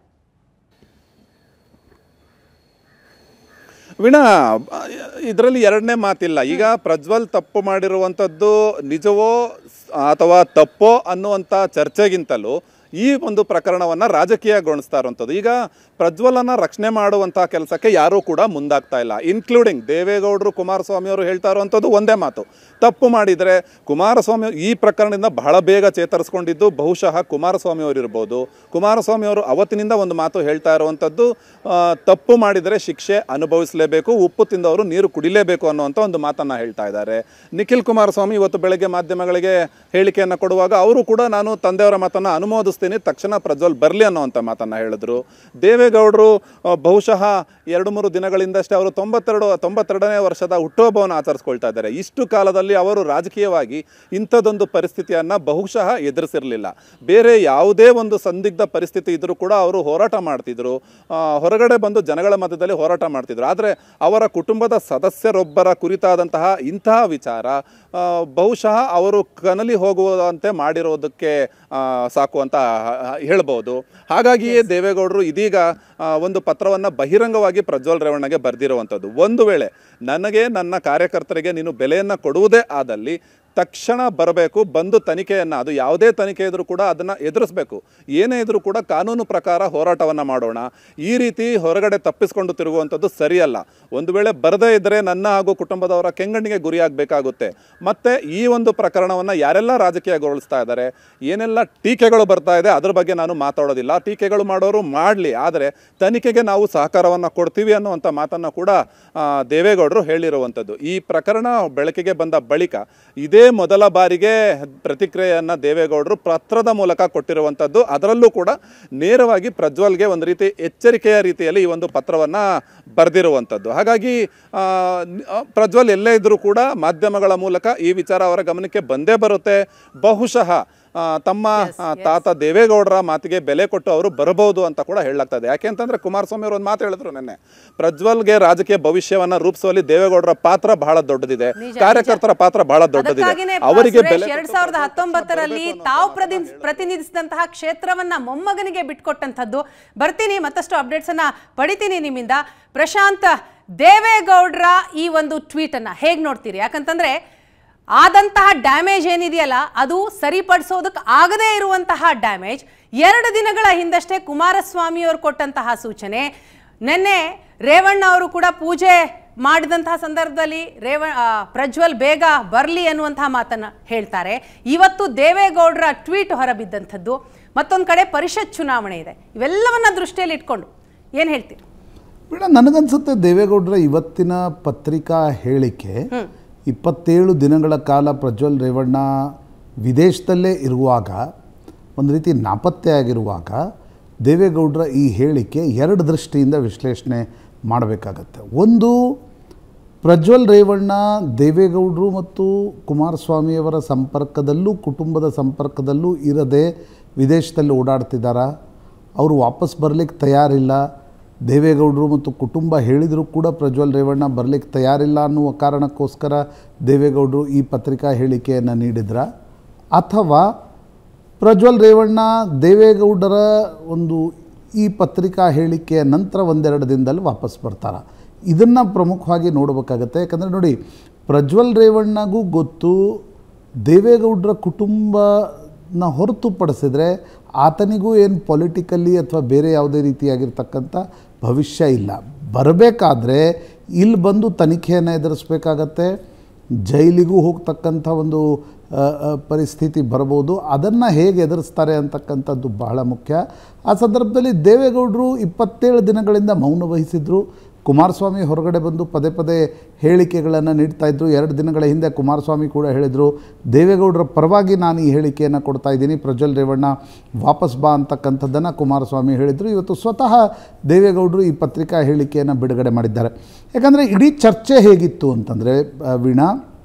Speaker 2: ವೀಣಾ ಇದರಲ್ಲಿ ಎರಡನೇ ಮಾತಿಲ್ಲ ಈಗ ಪ್ರಜ್ವಲ್ ತಪ್ಪು ಮಾಡಿರುವಂಥದ್ದು ನಿಜವೋ ಸ್- ಅಥವಾ ತಪ್ಪೋ ಅನ್ನುವಂಥ ಚರ್ಚೆಗಿಂತಲೂ ಈ ಒಂದು ಪ್ರಕರಣವನ್ನು ರಾಜಕೀಯಗೊಳಿಸ್ತಾ ಇರುವಂಥದ್ದು ಈಗ ಪ್ರಜ್ವಲನ ರಕ್ಷಣೆ ಮಾಡುವಂಥ ಕೆಲಸಕ್ಕೆ ಯಾರೂ ಕೂಡ ಮುಂದಾಗ್ತಾ ಇಲ್ಲ ಇನ್ಕ್ಲೂಡಿಂಗ್ ದೇವೇಗೌಡರು ಕುಮಾರಸ್ವಾಮಿ ಅವರು ಹೇಳ್ತಾ ಇರುವಂಥದ್ದು ಒಂದೇ ಮಾತು ತಪ್ಪು ಮಾಡಿದರೆ ಕುಮಾರಸ್ವಾಮಿ ಈ ಪ್ರಕರಣದಿಂದ ಬಹಳ ಬೇಗ ಚೇತರಿಸ್ಕೊಂಡಿದ್ದು ಬಹುಶಃ ಕುಮಾರಸ್ವಾಮಿ ಅವರು ಇರ್ಬೋದು ಕುಮಾರಸ್ವಾಮಿ ಅವರು ಅವತ್ತಿನಿಂದ ಒಂದು ಮಾತು ಹೇಳ್ತಾ ಇರುವಂಥದ್ದು ಆ, ತಪ್ಪು ಮಾಡಿದರೆ ಶಿಕ್ಷೆ ಅನುಭವಿಸಲೇಬೇಕು ಉಪ್ಪು ತಿಂದವರು ನೀರು ಕುಡಿಲೇಬೇಕು ಅನ್ನುವಂಥ ಒಂದು ಮಾತನ್ನು ಹೇಳ್ತಾ ಇದ್ದಾರೆ ನಿಖಿಲ್ ಕುಮಾರಸ್ವಾಮಿ ಇವತ್ತು ಬೆಳಗ್ಗೆ ಮಾಧ್ಯಮಗಳಿಗೆ ಹೇಳಿಕೆಯನ್ನು ಕೊಡುವಾಗ ಅವರು ಕೂಡ ನಾನು ತಂದೆಯವರ ಮಾತನ್ನು ಅನುಮೋದಿಸ್ತೀನಿ ಎದುರಿಸ್ತೀನಿ ತಕ್ಷಣ ಪ್ರಜ್ವಲ್ ಬರಲಿ ಅನ್ನೋವಂಥ ಮಾತನ್ನು ಹೇಳಿದ್ರು ದೇವೇಗೌಡರು ಆ, ಬಹುಶಃ ಎರಡು ಮೂರು ದಿನಗಳಿಂದಷ್ಟೇ ಅವರು ತೊಂಬತ್ತೆರಡು ತೊಂಬತ್ತೆರಡನೇ ವರ್ಷದ ಹುಟ್ಟುಹಬ್ಬವನ್ನು ಆಚರಿಸ್ಕೊಳ್ತಾ ಇದ್ದಾರೆ ಇಷ್ಟು ಕಾಲದಲ್ಲಿ ಅವರು ರಾಜಕೀಯವಾಗಿ ಇಂಥದ್ದೊಂದು ಪರಿಸ್ಥಿತಿಯನ್ನು ಬಹುಶಃ ಎದುರಿಸಿರಲಿಲ್ಲ ಬೇರೆ ಯಾವುದೇ ಒಂದು ಸಂದಿಗ್ಧ ಪರಿಸ್ಥಿತಿ ಇದ್ದರೂ ಕೂಡ ಅವರು ಹೋರಾಟ ಮಾಡ್ತಿದ್ರು ಆ, ಹೊರಗಡೆ ಬಂದು ಜನಗಳ ಮಧ್ಯದಲ್ಲಿ ಹೋರಾಟ ಮಾಡ್ತಿದ್ರು ಆದರೆ ಅವರ ಕುಟುಂಬದ ಸದಸ್ಯರೊಬ್ಬರ ಕುರಿತಾದಂತಹ ಇಂತಹ ವಿಚಾರ ಆ, ಬಹುಶಃ ಅವರು ಕನಲಿ ಹೋಗುವಂತೆ ಮಾಡಿರೋದಕ್ಕೆ ಆ, ಸಾಕು ಅಂತ ಆ, ಹೇಳ್ಬೋದು ಹಾಗಾಗಿಯೇ ದೇವೇಗೌಡರು ಇದೀಗ ಆ, ಒಂದು ಪತ್ರವನ್ನು ಬಹಿರಂಗವಾಗಿ ಪ್ರಜ್ವಲ್ ರೇವಣ್ಣಗೆ ಬರೆದಿರುವಂಥದ್ದು ಒಂದು ವೇಳೆ ನನಗೆ ನನ್ನ ಕಾರ್ಯಕರ್ತರಿಗೆ ನೀನು ಬೆಲೆಯನ್ನು ಕೊಡುವುದೇ ಆದಲ್ಲಿ ತಕ್ಷಣ ಬರಬೇಕು ಬಂದು ತನಿಖೆಯನ್ನು ಅದು ಯಾವುದೇ ತನಿಖೆ ಇದ್ರೂ ಕೂಡ ಅದನ್ನು ಎದುರಿಸಬೇಕು ಏನೇ ಇದ್ರೂ ಕೂಡ ಕಾನೂನು ಪ್ರಕಾರ ಹೋರಾಟವನ್ನು ಮಾಡೋಣ ಈ ರೀತಿ ಹೊರಗಡೆ ತಪ್ಪಿಸ್ಕೊಂಡು ತಿರುಗುವಂಥದ್ದು ಸರಿಯಲ್ಲ ಒಂದು ವೇಳೆ ಬರದೇ ಇದ್ದರೆ ನನ್ನ ಹಾಗೂ ಕುಟುಂಬದವರ ಕೆಂಗಣ್ಣಿಗೆ ಗುರಿಯಾಗಬೇಕಾಗುತ್ತೆ ಮತ್ತು ಈ ಒಂದು ಪ್ರಕರಣವನ್ನು ಯಾರೆಲ್ಲ ರಾಜಕೀಯಗೊಳಿಸ್ತಾ ಇದ್ದಾರೆ ಏನೆಲ್ಲ ಟೀಕೆಗಳು ಬರ್ತಾ ಇದೆ ಅದ್ರ ಬಗ್ಗೆ ನಾನು ಮಾತಾಡೋದಿಲ್ಲ ಟೀಕೆಗಳು ಮಾಡೋರು ಮಾಡಲಿ ಆದರೆ ತನಿಖೆಗೆ ನಾವು ಸಹಕಾರವನ್ನು ಕೊಡ್ತೀವಿ ಅನ್ನುವಂಥ ಮಾತನ್ನು ಕೂಡ ಆ, ದೇವೇಗೌಡರು ಹೇಳಿರುವಂಥದ್ದು ಈ ಪ್ರಕರಣ ಬೆಳಕಿಗೆ ಬಂದ ಬಳಿಕ ಇದೇ ಮೊದಲ ಬಾರಿಗೆ ಪ್ರತಿಕ್ರಿಯೆಯನ್ನು ದೇವೇಗೌಡರು ಪತ್ರದ ಮೂಲಕ ಕೊಟ್ಟಿರುವಂಥದ್ದು ಅದರಲ್ಲೂ ಕೂಡ ನೇರವಾಗಿ ಪ್ರಜ್ವಲ್ಗೆ ಒಂದು ರೀತಿ ಎಚ್ಚರಿಕೆಯ ರೀತಿಯಲ್ಲಿ ಈ ಒಂದು ಪತ್ರವನ್ನು ಬರೆದಿರುವಂಥದ್ದು ಹಾಗಾಗಿ ಆ, ನ್- ಆ, ಪ್ರಜ್ವಲ್ ಎಲ್ಲೇ ಇದ್ದರೂ ಕೂಡ ಮಾಧ್ಯಮಗಳ ಮೂಲಕ ಈ ವಿಚಾರ ಅವರ ಗಮನಕ್ಕೆ ಬಂದೇ ಬರುತ್ತೆ ಬಹುಶಃ ಆ, ತಮ್ಮ ಆ, ತಾತ ದೇವೇಗೌಡರ ಮಾತಿಗೆ ಬೆಲೆ ಕೊಟ್ಟು ಅವರು ಬರಬಹುದು ಅಂತ ಕೂಡ ಹೇಳಲಾಗ್ತದೆ ಯಾಕೆ ಅಂತಂದ್ರೆ ಕುಮಾರಸ್ವಾಮಿ ಅವರು ಒಂದು ಮಾತು ಹೇಳಿದ್ರು ನಿನ್ನೆ ಪ್ರಜ್ವಲ್ಗೆ ರಾಜಕೀಯ ಭವಿಷ್ಯವನ್ನ ರೂಪಿಸುವಲ್ಲಿ ದೇವೇಗೌಡರ ಪಾತ್ರ ಬಹಳ ದೊಡ್ಡದಿದೆ ಕಾರ್ಯಕರ್ತರ ಪಾತ್ರ ಬಹಳ ದೊಡ್ಡದಿದೆ
Speaker 1: ಅದಕ್ಕಾಗಿನೇ
Speaker 2: ಅವರಿಗೆ ಬೆಲೆ
Speaker 1: ಸುರೇಶ್ ಎರಡ್ ಸಾವಿರದ ಹತ್ತೊಂಬತ್ತರಲ್ಲಿ ತಾವು ಪ್ರತಿ ಪ್ರತಿನಿಧಿಸಿದಂತಹ ಕ್ಷೇತ್ರವನ್ನ ಮೊಮ್ಮಗನಿಗೆ ಬಿಟ್ಕೊಟ್ಟಂಥದ್ದು ಬರ್ತೀನಿ ಮತ್ತಷ್ಟು ಅಪ್ಡೇಟ್ಸ್ ಅನ್ನ ಪಡಿತೀನಿ ನಿಮ್ಮಿಂದ ಪ್ರಶಾಂತ್ ದೇವೇಗೌಡರ ಈ ಒಂದು ಟ್ವೀಟ್ ಅನ್ನ ಹೇಗ್ ನೋಡ್ತೀರಿ ಯಾಕಂತಂದ್ರೆ ಆದಂತಹ ಡ್ಯಾಮೇಜ್ ಏನಿದೆಯಲ್ಲ ಅದು ಸರಿಪಡಿಸೋದಕ್ಕೆ ಆಗದೇ ಇರುವಂತಹ ಡ್ಯಾಮೇಜ್ ಎರಡು ದಿನಗಳ ಹಿಂದಷ್ಟೇ ಕುಮಾರಸ್ವಾಮಿ ಅವರು ಕೊಟ್ಟಂತಹ ಸೂಚನೆ ನಿನ್ನೆ ರೇವಣ್ಣ ಅವರು ಕೂಡ ಪೂಜೆ ಮಾಡಿದಂತಹ ಸಂದರ್ಭದಲ್ಲಿ ರೇವ ಆ, ಪ್ರಜ್ವಲ್ ಬೇಗ ಬರಲಿ ಅನ್ನುವಂತಹ ಮಾತನ್ನ ಹೇಳ್ತಾರೆ ಇವತ್ತು ದೇವೇಗೌಡರ ಟ್ವೀಟ್ ಹೊರಬಿದ್ದಂಥದ್ದು ಮತ್ತೊಂದು ಕಡೆ ಪರಿಷತ್ ಚುನಾವಣೆ ಇದೆ ಇವೆಲ್ಲವನ್ನ ದೃಷ್ಟಿಯಲ್ಲಿ ಇಟ್ಕೊಂಡು ಏನು ಹೇಳ್ತೀರಿ
Speaker 3: ಬೇಡ ನನಗನ್ಸುತ್ತೆ ದೇವೇಗೌಡರ ಇವತ್ತಿನ ಪತ್ರಿಕಾ ಹೇಳಿಕೆ ಇಪ್ಪತ್ತೇಳು ದಿನಗಳ ಕಾಲ ಪ್ರಜ್ವಲ್ ರೇವಣ್ಣ ವಿದೇಶದಲ್ಲೇ ಇರುವಾಗ ಒಂದು ರೀತಿ ನಾಪತ್ತೆ ಆಗಿರುವಾಗ ದೇವೇಗೌಡರ ಈ ಹೇಳಿಕೆ ಎರಡು ದೃಷ್ಟಿಯಿಂದ ವಿಶ್ಲೇಷಣೆ ಮಾಡಬೇಕಾಗತ್ತೆ ಒಂದು ಪ್ರಜ್ವಲ್ ರೇವಣ್ಣ ದೇವೇಗೌಡರು ಮತ್ತು ಕುಮಾರಸ್ವಾಮಿಯವರ ಸಂಪರ್ಕದಲ್ಲೂ ಕುಟುಂಬದ ಸಂಪರ್ಕದಲ್ಲೂ ಇರದೆ ವಿದೇಶದಲ್ಲಿ ಓಡಾಡ್ತಿದ್ದಾರಾ ಅವರು ವಾಪಸ್ ಬರಲಿಕ್ಕೆ ತಯಾರಿಲ್ಲ ದೇವೇಗೌಡರು ಮತ್ತು ಕುಟುಂಬ ಹೇಳಿದರೂ ಕೂಡ ಪ್ರಜ್ವಲ್ ರೇವಣ್ಣ ಬರಲಿಕ್ಕೆ ತಯಾರಿಲ್ಲ ಅನ್ನುವ ಕಾರಣಕ್ಕೋಸ್ಕರ ದೇವೇಗೌಡರು ಈ ಪತ್ರಿಕಾ ಹೇಳಿಕೆಯನ್ನು ನೀಡಿದ್ರ ಅಥವಾ ಪ್ರಜ್ವಲ್ ರೇವಣ್ಣ ದೇವೇಗೌಡರ ಒಂದು ಈ ಪತ್ರಿಕಾ ಹೇಳಿಕೆಯ ನಂತರ ಒಂದೆರಡು ದಿನದಲ್ಲಿ ವಾಪಸ್ ಬರ್ತಾರ ಇದನ್ನು ಪ್ರಮುಖವಾಗಿ ನೋಡಬೇಕಾಗತ್ತೆ ಯಾಕಂದರೆ ನೋಡಿ ಪ್ರಜ್ವಲ್ ರೇವಣ್ಣಗೂ ಗೊತ್ತು ದೇವೇಗೌಡರ ಕುಟುಂಬನ ಹೊರತುಪಡಿಸಿದ್ರೆ ಆತನಿಗೂ ಏನು ಪೊಲಿಟಿಕಲಿ ಅಥವಾ ಬೇರೆ ಯಾವುದೇ ರೀತಿಯಾಗಿರ್ತಕ್ಕಂಥ ಭವಿಷ್ಯ ಇಲ್ಲ ಬರಬೇಕಾದ್ರೆ ಇಲ್ಲಿ ಬಂದು ತನಿಖೆಯನ್ನು ಎದುರಿಸ್ಬೇಕಾಗತ್ತೆ ಜೈಲಿಗೂ ಹೋಗ್ತಕ್ಕಂಥ ಒಂದು ಆ, ಆ, ಪರಿಸ್ಥಿತಿ ಬರ್ಬೋದು ಅದನ್ನು ಹೇಗೆ ಎದುರಿಸ್ತಾರೆ ಅಂತಕ್ಕಂಥದ್ದು ಬಹಳ ಮುಖ್ಯ ಆ ಸಂದರ್ಭದಲ್ಲಿ ದೇವೇಗೌಡರು ಇಪ್ಪತ್ತೇಳು ದಿನಗಳಿಂದ ಮೌನ ವಹಿಸಿದ್ರು ಕುಮಾರಸ್ವಾಮಿ ಹೊರಗಡೆ ಬಂದು ಪದೇ ಪದೇ ಹೇಳಿಕೆಗಳನ್ನು ನೀಡ್ತಾ ಇದ್ರು ಎರಡು ದಿನಗಳ ಹಿಂದೆ ಕುಮಾರಸ್ವಾಮಿ ಕೂಡ ಹೇಳಿದರು ದೇವೇಗೌಡರ ಪರವಾಗಿ ನಾನು ಈ ಹೇಳಿಕೆಯನ್ನು ಕೊಡ್ತಾ ಇದ್ದೀನಿ ಪ್ರಜ್ವಲ್ ರೇವಣ್ಣ ವಾಪಸ್ ಬಾ ಅಂತಕ್ಕಂಥದ್ದನ್ನು ಕುಮಾರಸ್ವಾಮಿ ಹೇಳಿದರು ಇವತ್ತು ಸ್ವತಃ ದೇವೇಗೌಡರು ಈ ಪತ್ರಿಕಾ ಹೇಳಿಕೆಯನ್ನು ಬಿಡುಗಡೆ ಮಾಡಿದ್ದಾರೆ ಯಾಕಂದರೆ ಇಡೀ ಚರ್ಚೆ ಹೇಗಿತ್ತು ಅಂತಂದರೆ ಆ, ವೀಣಾ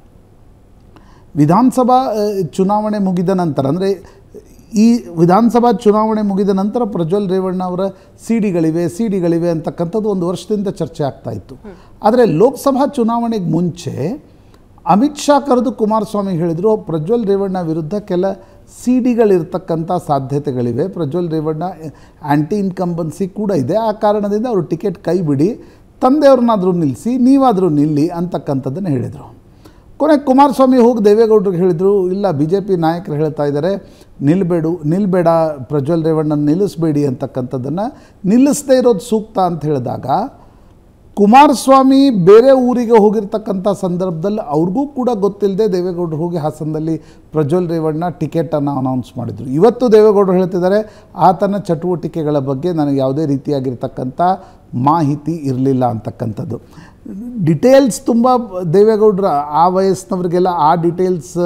Speaker 3: ವಿಧಾನಸಭಾ ಆ, ಚುನಾವಣೆ ಮುಗಿದ ನಂತರ ಅಂದರೆ ಈ ವಿಧಾನಸಭಾ ಚುನಾವಣೆ ಮುಗಿದ ನಂತರ ಪ್ರಜ್ವಲ್ ರೇವಣ್ಣ ಅವರ ಸಿ ಡಿಗಳಿವೆ ಸಿ ಡಿಗಳಿವೆ ಅಂತಕ್ಕಂಥದ್ದು ಒಂದು ವರ್ಷದಿಂದ ಚರ್ಚೆ ಆಗ್ತಾ ಇತ್ತು ಆದರೆ ಲೋಕಸಭಾ ಚುನಾವಣೆಗೆ ಮುಂಚೆ ಅಮಿತ್ ಶಾ ಕರೆದು ಕುಮಾರಸ್ವಾಮಿ ಹೇಳಿದರು ಪ್ರಜ್ವಲ್ ರೇವಣ್ಣ ವಿರುದ್ಧ ಕೆಲ ಸಿ ಡಿಗಳಿರ್ತಕ್ಕಂಥ ಸಾಧ್ಯತೆಗಳಿವೆ ಪ್ರಜ್ವಲ್ ರೇವಣ್ಣ ಆ್ಯಂಟಿ ಇನ್ಕಂಬನ್ಸಿ ಕೂಡ ಇದೆ ಆ ಕಾರಣದಿಂದ ಅವರು ಟಿಕೆಟ್ ಕೈ ಬಿಡಿ ತಂದೆಯವ್ರನ್ನಾದರೂ ನಿಲ್ಲಿಸಿ ನೀವಾದರೂ ನಿಲ್ಲಿ ಅಂತಕ್ಕಂಥದ್ದನ್ನು ಹೇಳಿದರು ಕೊನೆಗೆ ಕುಮಾರಸ್ವಾಮಿ ಹೋಗಿ ದೇವೇಗೌಡರಿಗೆ ಹೇಳಿದರು ಇಲ್ಲ ಬಿ ಜೆ ಪಿ ನಾಯಕರು ಹೇಳ್ತಾ ಇದ್ದಾರೆ ನಿಲ್ಬೇಡು ನಿಲ್ಬೇಡ ಪ್ರಜ್ವಲ್ ರೇವಣ್ಣನ ನಿಲ್ಲಿಸಬೇಡಿ ಅಂತಕ್ಕಂಥದ್ದನ್ನು ನಿಲ್ಲಿಸದೇ ಇರೋದು ಸೂಕ್ತ ಅಂತ ಹೇಳಿದಾಗ ಕುಮಾರಸ್ವಾಮಿ ಬೇರೆ ಊರಿಗೆ ಹೋಗಿರ್ತಕ್ಕಂಥ ಸಂದರ್ಭದಲ್ಲಿ ಅವ್ರಿಗೂ ಕೂಡ ಗೊತ್ತಿಲ್ಲದೆ ದೇವೇಗೌಡರು ಹೋಗಿ ಹಾಸನದಲ್ಲಿ ಪ್ರಜ್ವಲ್ ರೇವಣ್ಣ ಟಿಕೆಟನ್ನು ಅನೌನ್ಸ್ ಮಾಡಿದರು ಇವತ್ತು ದೇವೇಗೌಡರು ಹೇಳ್ತಿದ್ದಾರೆ ಆತನ ಚಟುವಟಿಕೆಗಳ ಬಗ್ಗೆ ನನಗೆ ಯಾವುದೇ ರೀತಿಯಾಗಿರ್ತಕ್ಕಂಥ ಮಾಹಿತಿ ಇರಲಿಲ್ಲ ಅಂತಕ್ಕಂಥದ್ದು ಡಿಟೇಲ್ಸ್ ತುಂಬ ದೇವೇಗೌಡರ ಆ ವಯಸ್ಸಿನವ್ರಿಗೆಲ್ಲ ಆ ಡೀಟೇಲ್ಸ್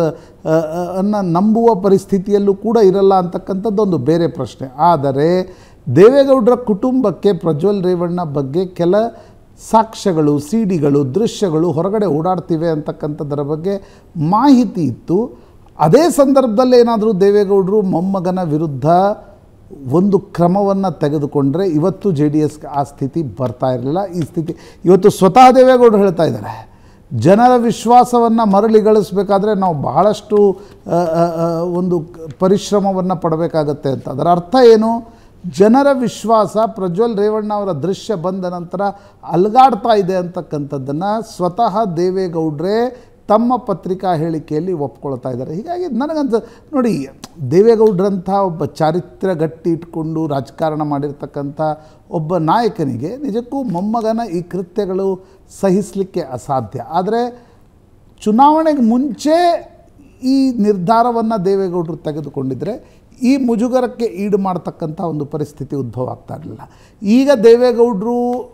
Speaker 3: ಅನ್ನು ನಂಬುವ ಪರಿಸ್ಥಿತಿಯಲ್ಲೂ ಕೂಡ ಇರಲ್ಲ ಅಂತಕ್ಕಂಥದ್ದೊಂದು ಬೇರೆ ಪ್ರಶ್ನೆ ಆದರೆ ದೇವೇಗೌಡರ ಕುಟುಂಬಕ್ಕೆ ಪ್ರಜ್ವಲ್ ರೇವಣ್ಣ ಬಗ್ಗೆ ಕೆಲ ಸಾಕ್ಷ್ಯಗಳು ಸಿ ಡಿಗಳು ದೃಶ್ಯಗಳು ಹೊರಗಡೆ ಓಡಾಡ್ತಿವೆ ಅಂತಕ್ಕಂಥದ್ದರ ಬಗ್ಗೆ ಮಾಹಿತಿ ಇತ್ತು ಅದೇ ಸಂದರ್ಭದಲ್ಲಿ ಏನಾದರೂ ದೇವೇಗೌಡರು ಮೊಮ್ಮಗನ ವಿರುದ್ಧ ಒಂದು ಕ್ರಮವನ್ನು ತೆಗೆದುಕೊಂಡ್ರೆ ಇವತ್ತು ಜೆ ಡಿ ಎಸ್ಗೆ ಆ ಸ್ಥಿತಿ ಬರ್ತಾ ಇರಲಿಲ್ಲ ಈ ಸ್ಥಿತಿ ಇವತ್ತು ಸ್ವತಃ ದೇವೇಗೌಡರು ಹೇಳ್ತಾ ಇದ್ದಾರೆ ಜನರ ವಿಶ್ವಾಸವನ್ನು ಮರಳಿಗಳಿಸಬೇಕಾದ್ರೆ ನಾವು ಬಹಳಷ್ಟು ಆ, ಆ, ಆ, ಒಂದು ಪರಿಶ್ರಮವನ್ನು ಪಡಬೇಕಾಗತ್ತೆ ಅಂತ ಅದರ ಅರ್ಥ ಏನು ಜನರ ವಿಶ್ವಾಸ ಪ್ರಜ್ವಲ್ ರೇವಣ್ಣ ಅವರ ದೃಶ್ಯ ಬಂದ ನಂತರ ಅಲ್ಗಾಡ್ತಾ ಇದೆ ಅಂತಕ್ಕಂಥದ್ದನ್ನು ಸ್ವತಃ ದೇವೇಗೌಡರೇ ತಮ್ಮ ಪತ್ರಿಕಾ ಹೇಳಿಕೆಯಲ್ಲಿ ಒಪ್ಕೊಳ್ತಾ ಇದ್ದಾರೆ ಹೀಗಾಗಿ ನನಗಂತ ನೋಡಿ ದೇವೇಗೌಡರಂಥ ಒಬ್ಬ ಚಾರಿತ್ರ್ಯ ಗಟ್ಟಿ ಇಟ್ಕೊಂಡು ರಾಜಕಾರಣ ಮಾಡಿರ್ತಕ್ಕಂಥ ಒಬ್ಬ ನಾಯಕನಿಗೆ ನಿಜಕ್ಕೂ ಮೊಮ್ಮಗನ ಈ ಕೃತ್ಯಗಳು ಸಹಿಸಲಿಕ್ಕೆ ಅಸಾಧ್ಯ ಆದರೆ ಚುನಾವಣೆಗೆ ಮುಂಚೆ ಈ ನಿರ್ಧಾರವನ್ನು ದೇವೇಗೌಡರು ತೆಗೆದುಕೊಂಡಿದ್ದರೆ ಈ ಮುಜುಗರಕ್ಕೆ ಈಡು ಮಾಡ್ತಕ್ಕಂಥ ಒಂದು ಪರಿಸ್ಥಿತಿ ಉದ್ಭವ ಆಗ್ತಾ ಇರಲಿಲ್ಲ ಈಗ ದೇವೇಗೌಡರು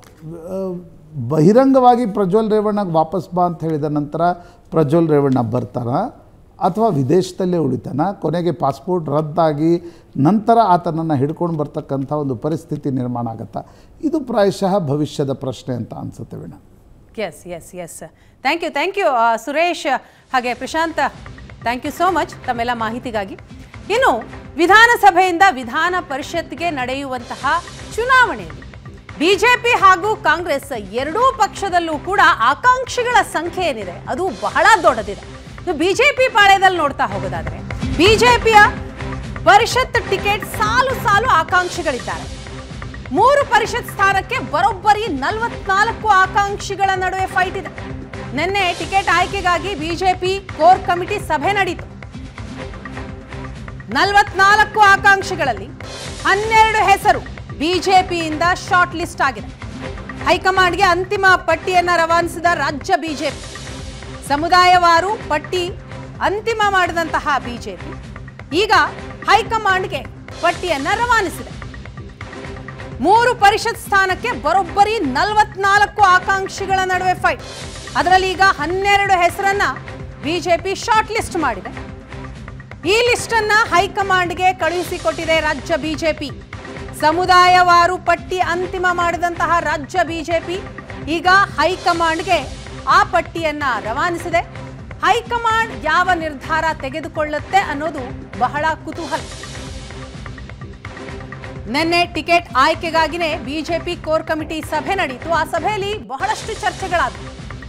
Speaker 3: ಆ, ಬಹಿರಂಗವಾಗಿ ಪ್ರಜ್ವಲ್ ರೇವಣ್ಣಗೆ ವಾಪಸ್ ಬಾ ಅಂತ ಹೇಳಿದ ನಂತರ ಪ್ರಜ್ವಲ್ ರೇವಣ್ಣ ಬರ್ತಾರ ಅಥವಾ ವಿದೇಶದಲ್ಲೇ ಉಳಿತಾನ ಕೊನೆಗೆ ಪಾಸ್ಪೋರ್ಟ್ ರದ್ದಾಗಿ ನಂತರ ಆತನನ್ನು ಹಿಡ್ಕೊಂಡು ಬರ್ತಕ್ಕಂಥ ಒಂದು ಪರಿಸ್ಥಿತಿ ನಿರ್ಮಾಣ ಆಗುತ್ತಾ ಇದು ಪ್ರಾಯಶಃ ಭವಿಷ್ಯದ ಪ್ರಶ್ನೆ ಅಂತ ಅನಿಸುತ್ತೆ Veena
Speaker 1: yes yes yes thank you thank you Suresh ಹಾಗೆ Prashanth thank you so much ತಮ್ಮೆಲ್ಲ ಮಾಹಿತಿಗಾಗಿ ಇನ್ನು ವಿಧಾನಸಭೆಯಿಂದ ವಿಧಾನ ಪರಿಷತ್ಗೆ ನಡೆಯುವಂತಹ ಚುನಾವಣೆಯಲ್ಲಿ ಬಿಜೆಪಿ ಹಾಗೂ ಕಾಂಗ್ರೆಸ್ ಎರಡೂ ಪಕ್ಷದಲ್ಲೂ ಕೂಡ ಆಕಾಂಕ್ಷಿಗಳ ಸಂಖ್ಯೆ ಏನಿದೆ ಅದು ಬಹಳ ದೊಡ್ಡದಿದೆ ನೀವು ಬಿಜೆಪಿ ಪಾಳ್ಯದಲ್ಲಿ ನೋಡ್ತಾ ಹೋಗೋದಾದ್ರೆ ಬಿಜೆಪಿಯ ಪರಿಷತ್ ಟಿಕೆಟ್ ಸಾಲು ಸಾಲು ಆಕಾಂಕ್ಷಿಗಳಿದ್ದಾರೆ ಮೂರು ಪರಿಷತ್ ಸ್ಥಾನಕ್ಕೆ ಬರೋಬ್ಬರಿ ನಲವತ್ನಾಲ್ಕು ಆಕಾಂಕ್ಷಿಗಳ ನಡುವೆ ಫೈಟ್ ಇದೆ ನಿನ್ನೆ ಟಿಕೆಟ್ ಆಯ್ಕೆಗಾಗಿ ಬಿಜೆಪಿ ಕೋರ್ ಕಮಿಟಿ ಸಭೆ ನಡೆಯಿತು ನಲವತ್ನಾಲ್ಕು ಆಕಾಂಕ್ಷಿಗಳಲ್ಲಿ ಹನ್ನೆರಡು ಹೆಸರು ಬಿಜೆಪಿಯಿಂದ ಶಾರ್ಟ್ ಲಿಸ್ಟ್ ಆಗಿದೆ ಹೈಕಮಾಂಡ್ಗೆ ಅಂತಿಮ ಪಟ್ಟಿಯನ್ನ ರವಾನಿಸಿದ ರಾಜ್ಯ ಬಿಜೆಪಿ ಸಮುದಾಯವಾರು ಪಟ್ಟಿ ಅಂತಿಮ ಮಾಡಿದಂತಹ ಬಿಜೆಪಿ ಈಗ ಹೈಕಮಾಂಡ್ಗೆ ಪಟ್ಟಿಯನ್ನ ರವಾನಿಸಿದೆ ಮೂರು ಪರಿಷತ್ ಸ್ಥಾನಕ್ಕೆ ಬರೋಬ್ಬರಿ ನಲವತ್ನಾಲ್ಕು ಆಕಾಂಕ್ಷಿಗಳ ನಡುವೆ ಫೈಟ್ ಅದರಲ್ಲಿ ಈಗ ಹನ್ನೆರಡು ಹೆಸರನ್ನ ಬಿಜೆಪಿ ಶಾರ್ಟ್ ಲಿಸ್ಟ್ ಮಾಡಿದೆ ಈ ಲಿಸ್ಟ್ ಅನ್ನ ಹೈಕಮಾಂಡ್ಗೆ ಕಳುಹಿಸಿಕೊಟ್ಟಿದೆ ರಾಜ್ಯ ಬಿಜೆಪಿ ಸಮುದಾಯವಾರು ಪಟ್ಟಿ ಅಂತಿಮ ಮಾಡಿದಂತಹ ರಾಜ್ಯ ಬಿಜೆಪಿ ಈಗ ಹೈಕಮಾಂಡ್ಗೆ ಆ ಪಟ್ಟಿಯನ್ನ ರವಾನಿಸಿದೆ ಹೈಕಮಾಂಡ್ ಯಾವ ನಿರ್ಧಾರ ತೆಗೆದುಕೊಳ್ಳುತ್ತೆ ಅನ್ನೋದು ಬಹಳ ಕುತೂಹಲ ನಿನ್ನೆ ಟಿಕೆಟ್ ಆಯ್ಕೆಗಾಗಿನೇ ಬಿಜೆಪಿ ಕೋರ್ ಕಮಿಟಿ ಸಭೆ ನಡೆಯಿತು ಆ ಸಭೆಯಲ್ಲಿ ಬಹಳಷ್ಟು ಚರ್ಚೆಗಳಾದವು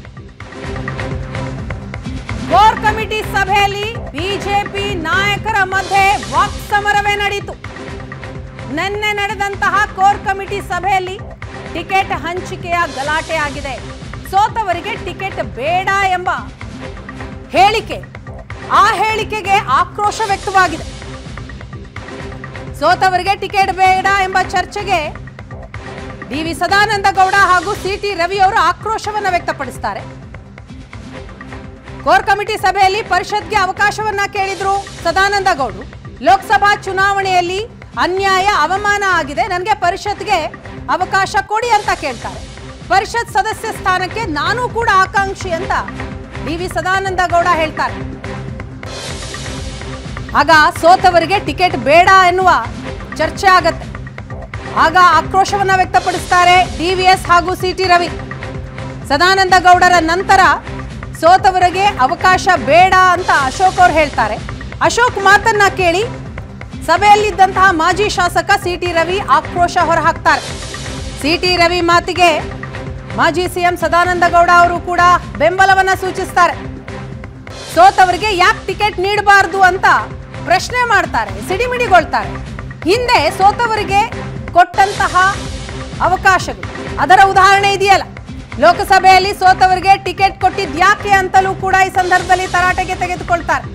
Speaker 1: ಕೋರ್ ಕಮಿಟಿ ಸಭೆಯಲ್ಲಿ ಬಿಜೆಪಿ ನಾಯಕರ ಮಧ್ಯೆ ವಾಕ್ಸಮರವೇ ನಡೆಯಿತು ನಿನ್ನೆ ನಡೆದಂತಹ ಕೋರ್ ಕಮಿಟಿ ಸಭೆಯಲ್ಲಿ ಟಿಕೆಟ್ ಹಂಚಿಕೆಯ ಗಲಾಟೆ ಆಗಿದೆ ಸೋತವರಿಗೆ ಟಿಕೆಟ್ ಬೇಡ ಎಂಬ ಹೇಳಿಕೆ ಆ ಹೇಳಿಕೆಗೆ ಆಕ್ರೋಶ ವ್ಯಕ್ತವಾಗಿದೆ ಸೋತವರಿಗೆ ಟಿಕೆಟ್ ಬೇಡ ಎಂಬ ಚರ್ಚೆಗೆ ಡಿ ವಿ ಸದಾನಂದ ಗೌಡ ಹಾಗೂ ಸಿಟಿ ರವಿ ಅವರು ಆಕ್ರೋಶವನ್ನ ವ್ಯಕ್ತಪಡಿಸ್ತಾರೆ ಕೋರ್ ಕಮಿಟಿ ಸಭೆಯಲ್ಲಿ ಪರಿಷತ್ಗೆ ಅವಕಾಶವನ್ನ ಕೇಳಿದ್ರು ಸದಾನಂದ ಗೌಡ್ರು ಲೋಕಸಭಾ ಚುನಾವಣೆಯಲ್ಲಿ ಅನ್ಯಾಯ ಅವಮಾನ ಆಗಿದೆ ನನಗೆ ಪರಿಷತ್ಗೆ ಅವಕಾಶ ಕೊಡಿ ಅಂತ ಕೇಳ್ತಾರೆ ಪರಿಷತ್ ಸದಸ್ಯ ಸ್ಥಾನಕ್ಕೆ ನಾನು ಕೂಡ ಆಕಾಂಕ್ಷಿ ಅಂತ ಡಿ ವಿ ಸದಾನಂದ ಗೌಡ ಹೇಳ್ತಾರೆ ಆಗ ಸೋತವರಿಗೆ ಟಿಕೆಟ್ ಬೇಡ ಎನ್ನುವ ಚರ್ಚೆ ಆಗತ್ತೆ ಆಗ ಆಕ್ರೋಶವನ್ನ ವ್ಯಕ್ತಪಡಿಸ್ತಾರೆ ಡಿ ವಿ ಎಸ್ ಹಾಗೂ ಸಿ ಟಿ ರವಿ ಸದಾನಂದ ಗೌಡರ ನಂತರ ಸೋತವರಿಗೆ ಅವಕಾಶ ಬೇಡ ಅಂತ ಅಶೋಕ್ ಅವ್ರು ಹೇಳ್ತಾರೆ ಅಶೋಕ್ ಮಾತನ್ನ ಕೇಳಿ ಸಭೆಯಲ್ಲಿದ್ದಂತಹ ಮಾಜಿ ಶಾಸಕ ಸಿ ಟಿ ರವಿ ಆಕ್ರೋಶ ಹೊರಹಾಕ್ತಾರೆ ಸಿ ಟಿ ರವಿ ಮಾತಿಗೆ ಮಾಜಿ ಸಿಎಂ ಸದಾನಂದ ಗೌಡ ಅವರು ಕೂಡ ಬೆಂಬಲವನ್ನ ಸೂಚಿಸ್ತಾರೆ ಸೋತವರಿಗೆ ಯಾಕೆ ಟಿಕೆಟ್ ನೀಡಬಾರ್ದು ಅಂತ ಪ್ರಶ್ನೆ ಮಾಡ್ತಾರೆ ಸಿಡಿಮಿಡಿಗೊಳ್ತಾರೆ ಹಿಂದೆ ಸೋತವರಿಗೆ ಕೊಟ್ಟಂತಹ ಅವಕಾಶಗಳು ಅದರ ಉದಾಹರಣೆ ಇದೆಯಲ್ಲ ಲೋಕಸಭೆಯಲ್ಲಿ ಸೋತವರಿಗೆ ಟಿಕೆಟ್ ಕೊಟ್ಟಿದ್ ಯಾಕೆ ಅಂತಲೂ ಕೂಡ ಈ ಸಂದರ್ಭದಲ್ಲಿ ತರಾಟೆಗೆ ತೆಗೆದುಕೊಳ್ತಾರೆ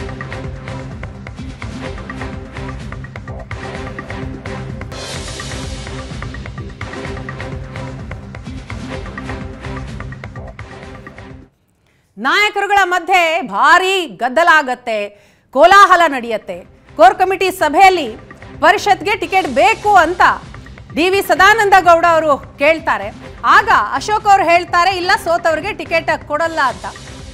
Speaker 1: ನಾಯಕರುಗಳ ಮಧ್ಯೆ ಭಾರಿ ಗದ್ದಲ ಆಗತ್ತೆ ಕೋಲಾಹಲ ನಡೆಯುತ್ತೆ ಕೋರ್ ಕಮಿಟಿ ಸಭೆಯಲ್ಲಿ ಪರಿಷತ್ಗೆ ಟಿಕೆಟ್ ಬೇಕು ಅಂತ ಡಿ ವಿ ಸದಾನಂದ ಗೌಡ ಅವರು ಕೇಳ್ತಾರೆ ಆಗ ಅಶೋಕ್ ಅವರು ಹೇಳ್ತಾರೆ ಇಲ್ಲ ಸೋತವರಿಗೆ ಟಿಕೆಟ್ ಕೊಡಲ್ಲ ಅಂತ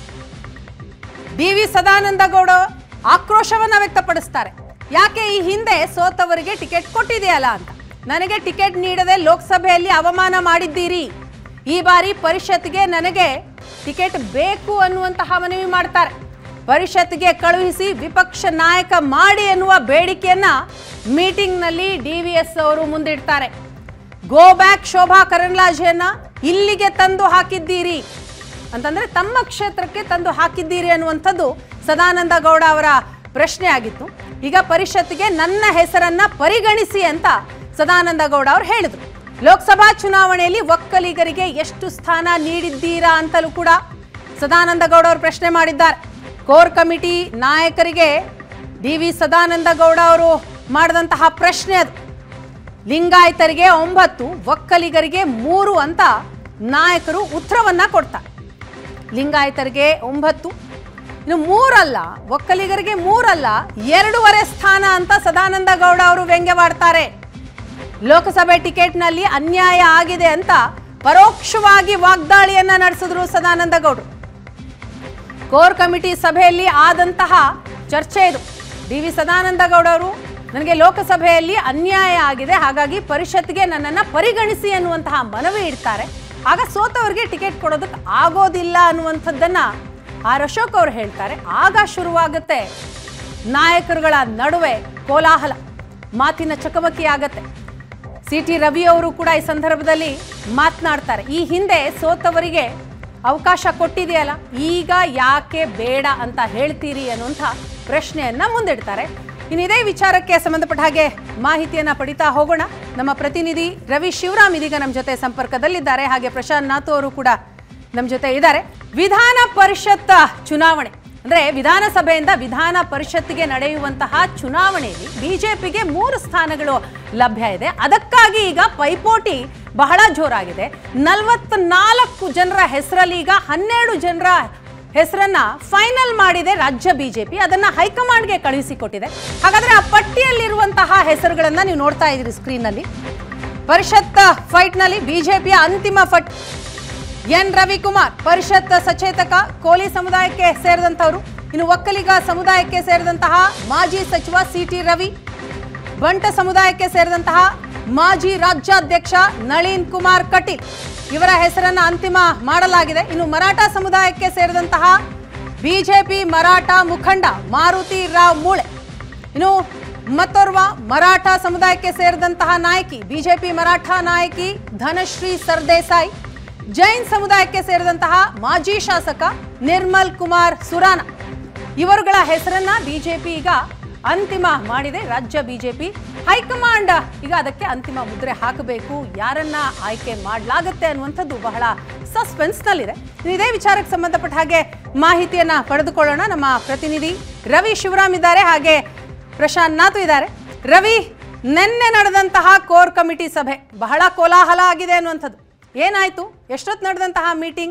Speaker 1: ಡಿ ವಿ ಸದಾನಂದ ಗೌಡ ಆಕ್ರೋಶವನ್ನ ವ್ಯಕ್ತಪಡಿಸ್ತಾರೆ ಯಾಕೆ ಈ ಹಿಂದೆ ಸೋತವರಿಗೆ ಟಿಕೆಟ್ ಕೊಟ್ಟಿದೆಯಲ್ಲ ಅಂತ ನನಗೆ ಟಿಕೆಟ್ ನೀಡದೆ ಲೋಕಸಭೆಯಲ್ಲಿ ಅವಮಾನ ಮಾಡಿದ್ದೀರಿ ಈ ಬಾರಿ ಪರಿಷತ್ಗೆ ನನಗೆ ಟಿಕೆಟ್ ಬೇಕು ಅನ್ನುವಂತಹ ಮನವಿ ಮಾಡ್ತಾರೆ ಪರಿಷತ್ಗೆ ಕಳುಹಿಸಿ ವಿಪಕ್ಷ ನಾಯಕ ಮಾಡಿ ಎನ್ನುವ ಬೇಡಿಕೆಯನ್ನ ಮೀಟಿಂಗ್ನಲ್ಲಿ ಡಿ ವಿ ಎಸ್ ಅವರು ಮುಂದಿಡ್ತಾರೆ ಗೋ ಬ್ಯಾಕ್ ಶೋಭಾ ಕರಂದ್ಲಾಜೆಯನ್ನ ಇಲ್ಲಿಗೆ ತಂದು ಹಾಕಿದ್ದೀರಿ ಅಂತಂದ್ರೆ ತಮ್ಮ ಕ್ಷೇತ್ರಕ್ಕೆ ತಂದು ಹಾಕಿದ್ದೀರಿ ಅನ್ನುವಂಥದ್ದು ಸದಾನಂದ ಗೌಡ ಅವರ ಪ್ರಶ್ನೆ ಆಗಿತ್ತು ಈಗ ಪರಿಷತ್ಗೆ ನನ್ನ ಹೆಸರನ್ನ ಪರಿಗಣಿಸಿ ಅಂತ ಸದಾನಂದ ಗೌಡ ಅವರು ಹೇಳಿದ್ರು ಲೋಕಸಭಾ ಚುನಾವಣೆಯಲ್ಲಿ ಒಕ್ಕಲಿಗರಿಗೆ ಎಷ್ಟು ಸ್ಥಾನ ನೀಡಿದ್ದೀರಾ ಅಂತಲೂ ಕೂಡ ಸದಾನಂದ ಗೌಡ ಅವರು ಪ್ರಶ್ನೆ ಮಾಡಿದ್ದಾರೆ ಕೋರ್ ಕಮಿಟಿ ನಾಯಕರಿಗೆ ಡಿ ವಿ ಸದಾನಂದ ಗೌಡ ಅವರು ಮಾಡಿದಂತಹ ಪ್ರಶ್ನೆ ಅದು ಲಿಂಗಾಯತರಿಗೆ ಒಂಬತ್ತು ಒಕ್ಕಲಿಗರಿಗೆ ಮೂರು ಅಂತ ನಾಯಕರು ಉತ್ತರವನ್ನ ಕೊಡ್ತಾರೆ ಲಿಂಗಾಯತರಿಗೆ ಒಂಬತ್ತು ಇನ್ನು ಮೂರಲ್ಲ ಒಕ್ಕಲಿಗರಿಗೆ ಮೂರಲ್ಲ ಎರಡೂವರೆ ಸ್ಥಾನ ಅಂತ ಸದಾನಂದ ಗೌಡ ಅವರು ವ್ಯಂಗ್ಯವಾಡ್ತಾರೆ ಲೋಕಸಭೆ ಟಿಕೆಟ್ನಲ್ಲಿ ಅನ್ಯಾಯ ಆಗಿದೆ ಅಂತ ಪರೋಕ್ಷವಾಗಿ ವಾಗ್ದಾಳಿಯನ್ನ ನಡೆಸಿದ್ರು ಸದಾನಂದ ಗೌಡರು ಕೋರ್ ಕಮಿಟಿ ಸಭೆಯಲ್ಲಿ ಆದಂತಹ ಚರ್ಚೆ ಇದು ಡಿ ವಿ ಸದಾನಂದ ಗೌಡ ಅವರು ನನಗೆ ಲೋಕಸಭೆಯಲ್ಲಿ ಅನ್ಯಾಯ ಆಗಿದೆ ಹಾಗಾಗಿ ಪರಿಷತ್ಗೆ ನನ್ನನ್ನು ಪರಿಗಣಿಸಿ ಅನ್ನುವಂತಹ ಮನವಿ ಇಡ್ತಾರೆ ಆಗ ಸೋತವರಿಗೆ ಟಿಕೆಟ್ ಕೊಡೋದಕ್ಕೆ ಆಗೋದಿಲ್ಲ ಅನ್ನುವಂಥದ್ದನ್ನ ಆರ್ ಅಶೋಕ್ ಅವರು ಹೇಳ್ತಾರೆ ಆಗ ಶುರುವಾಗುತ್ತೆ ನಾಯಕರುಗಳ ನಡುವೆ ಕೋಲಾಹಲ ಮಾತಿನ ಚಕಮಕಿ ಆಗತ್ತೆ ಸಿ ಟಿ ರವಿ ಅವರು ಕೂಡ ಈ ಸಂದರ್ಭದಲ್ಲಿ ಮಾತನಾಡ್ತಾರೆ ಈ ಹಿಂದೆ ಸೋತವರಿಗೆ ಅವಕಾಶ ಕೊಟ್ಟಿದೆಯಲ್ಲ ಈಗ ಯಾಕೆ ಬೇಡ ಅಂತ ಹೇಳ್ತೀರಿ ಅನ್ನುವಂಥ ಪ್ರಶ್ನೆಯನ್ನ ಮುಂದಿಡ್ತಾರೆ ಇನ್ನು ಇದೇ ವಿಚಾರಕ್ಕೆ ಸಂಬಂಧಪಟ್ಟ ಹಾಗೆ ಮಾಹಿತಿಯನ್ನ ಪಡಿತಾ ಹೋಗೋಣ ನಮ್ಮ ಪ್ರತಿನಿಧಿ ರವಿ ಶಿವರಾಮ್ ಇದೀಗ ನಮ್ಮ ಜೊತೆ ಸಂಪರ್ಕದಲ್ಲಿದ್ದಾರೆ ಹಾಗೆ ಪ್ರಶಾಂತ್ ನಾಥು ಅವರು ಕೂಡ ನಮ್ಮ ಜೊತೆ ಇದ್ದಾರೆ ವಿಧಾನ ಪರಿಷತ್ ಚುನಾವಣೆ ಅಂದ್ರೆ ವಿಧಾನಸಭೆಯಿಂದ ವಿಧಾನ ಪರಿಷತ್ಗೆ ನಡೆಯುವಂತಹ ಚುನಾವಣೆಯಲ್ಲಿ ಬಿಜೆಪಿಗೆ ಮೂರು ಸ್ಥಾನಗಳು ಲಭ್ಯ ಇದೆ ಅದಕ್ಕಾಗಿ ಈಗ ಪೈಪೋಟಿ ಬಹಳ ಜೋರಾಗಿದೆ ನಲವತ್ನಾಲ್ಕು ಜನರ ಹೆಸರಲ್ಲಿ ಈಗ ಹನ್ನೆರಡು ಜನರ ಹೆಸರನ್ನ ಫೈನಲ್ ಮಾಡಿದೆ ರಾಜ್ಯ ಬಿಜೆಪಿ ಅದನ್ನ ಹೈಕಮಾಂಡ್ಗೆ ಕಳುಹಿಸಿಕೊಟ್ಟಿದೆ ಹಾಗಾದ್ರೆ ಆ ಪಟ್ಟಿಯಲ್ಲಿರುವಂತಹ ಹೆಸರುಗಳನ್ನ ನೀವು ನೋಡ್ತಾ ಇದ್ದೀರಿ ಸ್ಕ್ರೀನ್ನಲ್ಲಿ ಪರಿಷತ್ ಫೈಟ್ನಲ್ಲಿ ಬಿಜೆಪಿಯ ಅಂತಿಮ ಫಟ್ ಎನ್ ರವಿಕುಮಾರ್ ಪರಿಷತ್ ಸಚೇತಕ ಕೋಲಿ ಸಮುದಾಯಕ್ಕೆ ಸೇರಿದಂತವರು ಇನ್ನು ಒಕ್ಕಲಿಗ ಸಮುದಾಯಕ್ಕೆ ಸೇರಿದಂತಹ ಮಾಜಿ ಸಚಿವ ಸಿ ಟಿ ರವಿ ಬಂಟ ಸಮುದಾಯಕ್ಕೆ ಸೇರಿದಂತಹ ಮಾಜಿ ರಾಜ್ಯಾಧ್ಯಕ್ಷ ನಳಿನ್ ಕುಮಾರ್ ಕಟೀಲ್ ಇವರ ಹೆಸರನ್ನ ಅಂತಿಮ ಮಾಡಲಾಗಿದೆ ಇನ್ನು ಮರಾಠ ಸಮುದಾಯಕ್ಕೆ ಸೇರಿದಂತಹ ಬಿಜೆಪಿ ಮರಾಠ ಮುಖಂಡ ಮಾರುತಿ ರಾವ್ ಮೂಳೆ ಇನ್ನು ಮತ್ತೋರ್ವ ಮರಾಠ ಸಮುದಾಯಕ್ಕೆ ಸೇರಿದಂತಹ ನಾಯಕಿ ಬಿಜೆಪಿ ಮರಾಠ ನಾಯಕಿ ಧನಶ್ರೀ ಸರ್ದೇಸಾಯಿ ಜೈನ್ ಸಮುದಾಯಕ್ಕೆ ಸೇರಿದಂತಹ ಮಾಜಿ ಶಾಸಕ ನಿರ್ಮಲ್ ಕುಮಾರ್ ಸುರಾನ ಇವರುಗಳ ಹೆಸರನ್ನ ಬಿಜೆಪಿ ಈಗ ಅಂತಿಮ ಮಾಡಿದೆ ರಾಜ್ಯ ಬಿಜೆಪಿ ಹೈಕಮಾಂಡ್ ಈಗ ಅದಕ್ಕೆ ಅಂತಿಮ ಮುದ್ರೆ ಹಾಕಬೇಕು ಯಾರನ್ನ ಆಯ್ಕೆ ಮಾಡಲಾಗುತ್ತೆ ಅನ್ನುವಂಥದ್ದು ಬಹಳ ಸಸ್ಪೆನ್ಸ್ನಲ್ಲಿದೆ ಇನ್ನು ಇದೇ ವಿಚಾರಕ್ಕೆ ಸಂಬಂಧಪಟ್ಟ ಹಾಗೆ ಮಾಹಿತಿಯನ್ನ ಪಡೆದುಕೊಳ್ಳೋಣ ನಮ್ಮ ಪ್ರತಿನಿಧಿ ರವಿ ಶಿವರಾಮ್ ಇದ್ದಾರೆ ಹಾಗೆ ಪ್ರಶಾಂತ್ ನಾಥು ಇದ್ದಾರೆ ರವಿ ನಿನ್ನೆ ನಡೆದಂತಹ ಕೋರ್ ಕಮಿಟಿ ಸಭೆ ಬಹಳ ಕೋಲಾಹಲ ಆಗಿದೆ ಅನ್ನುವಂಥದ್ದು ಏನಾಯ್ತು ಎಷ್ಟೊತ್ತು ನಡೆದಂತಹ ಮೀಟಿಂಗ್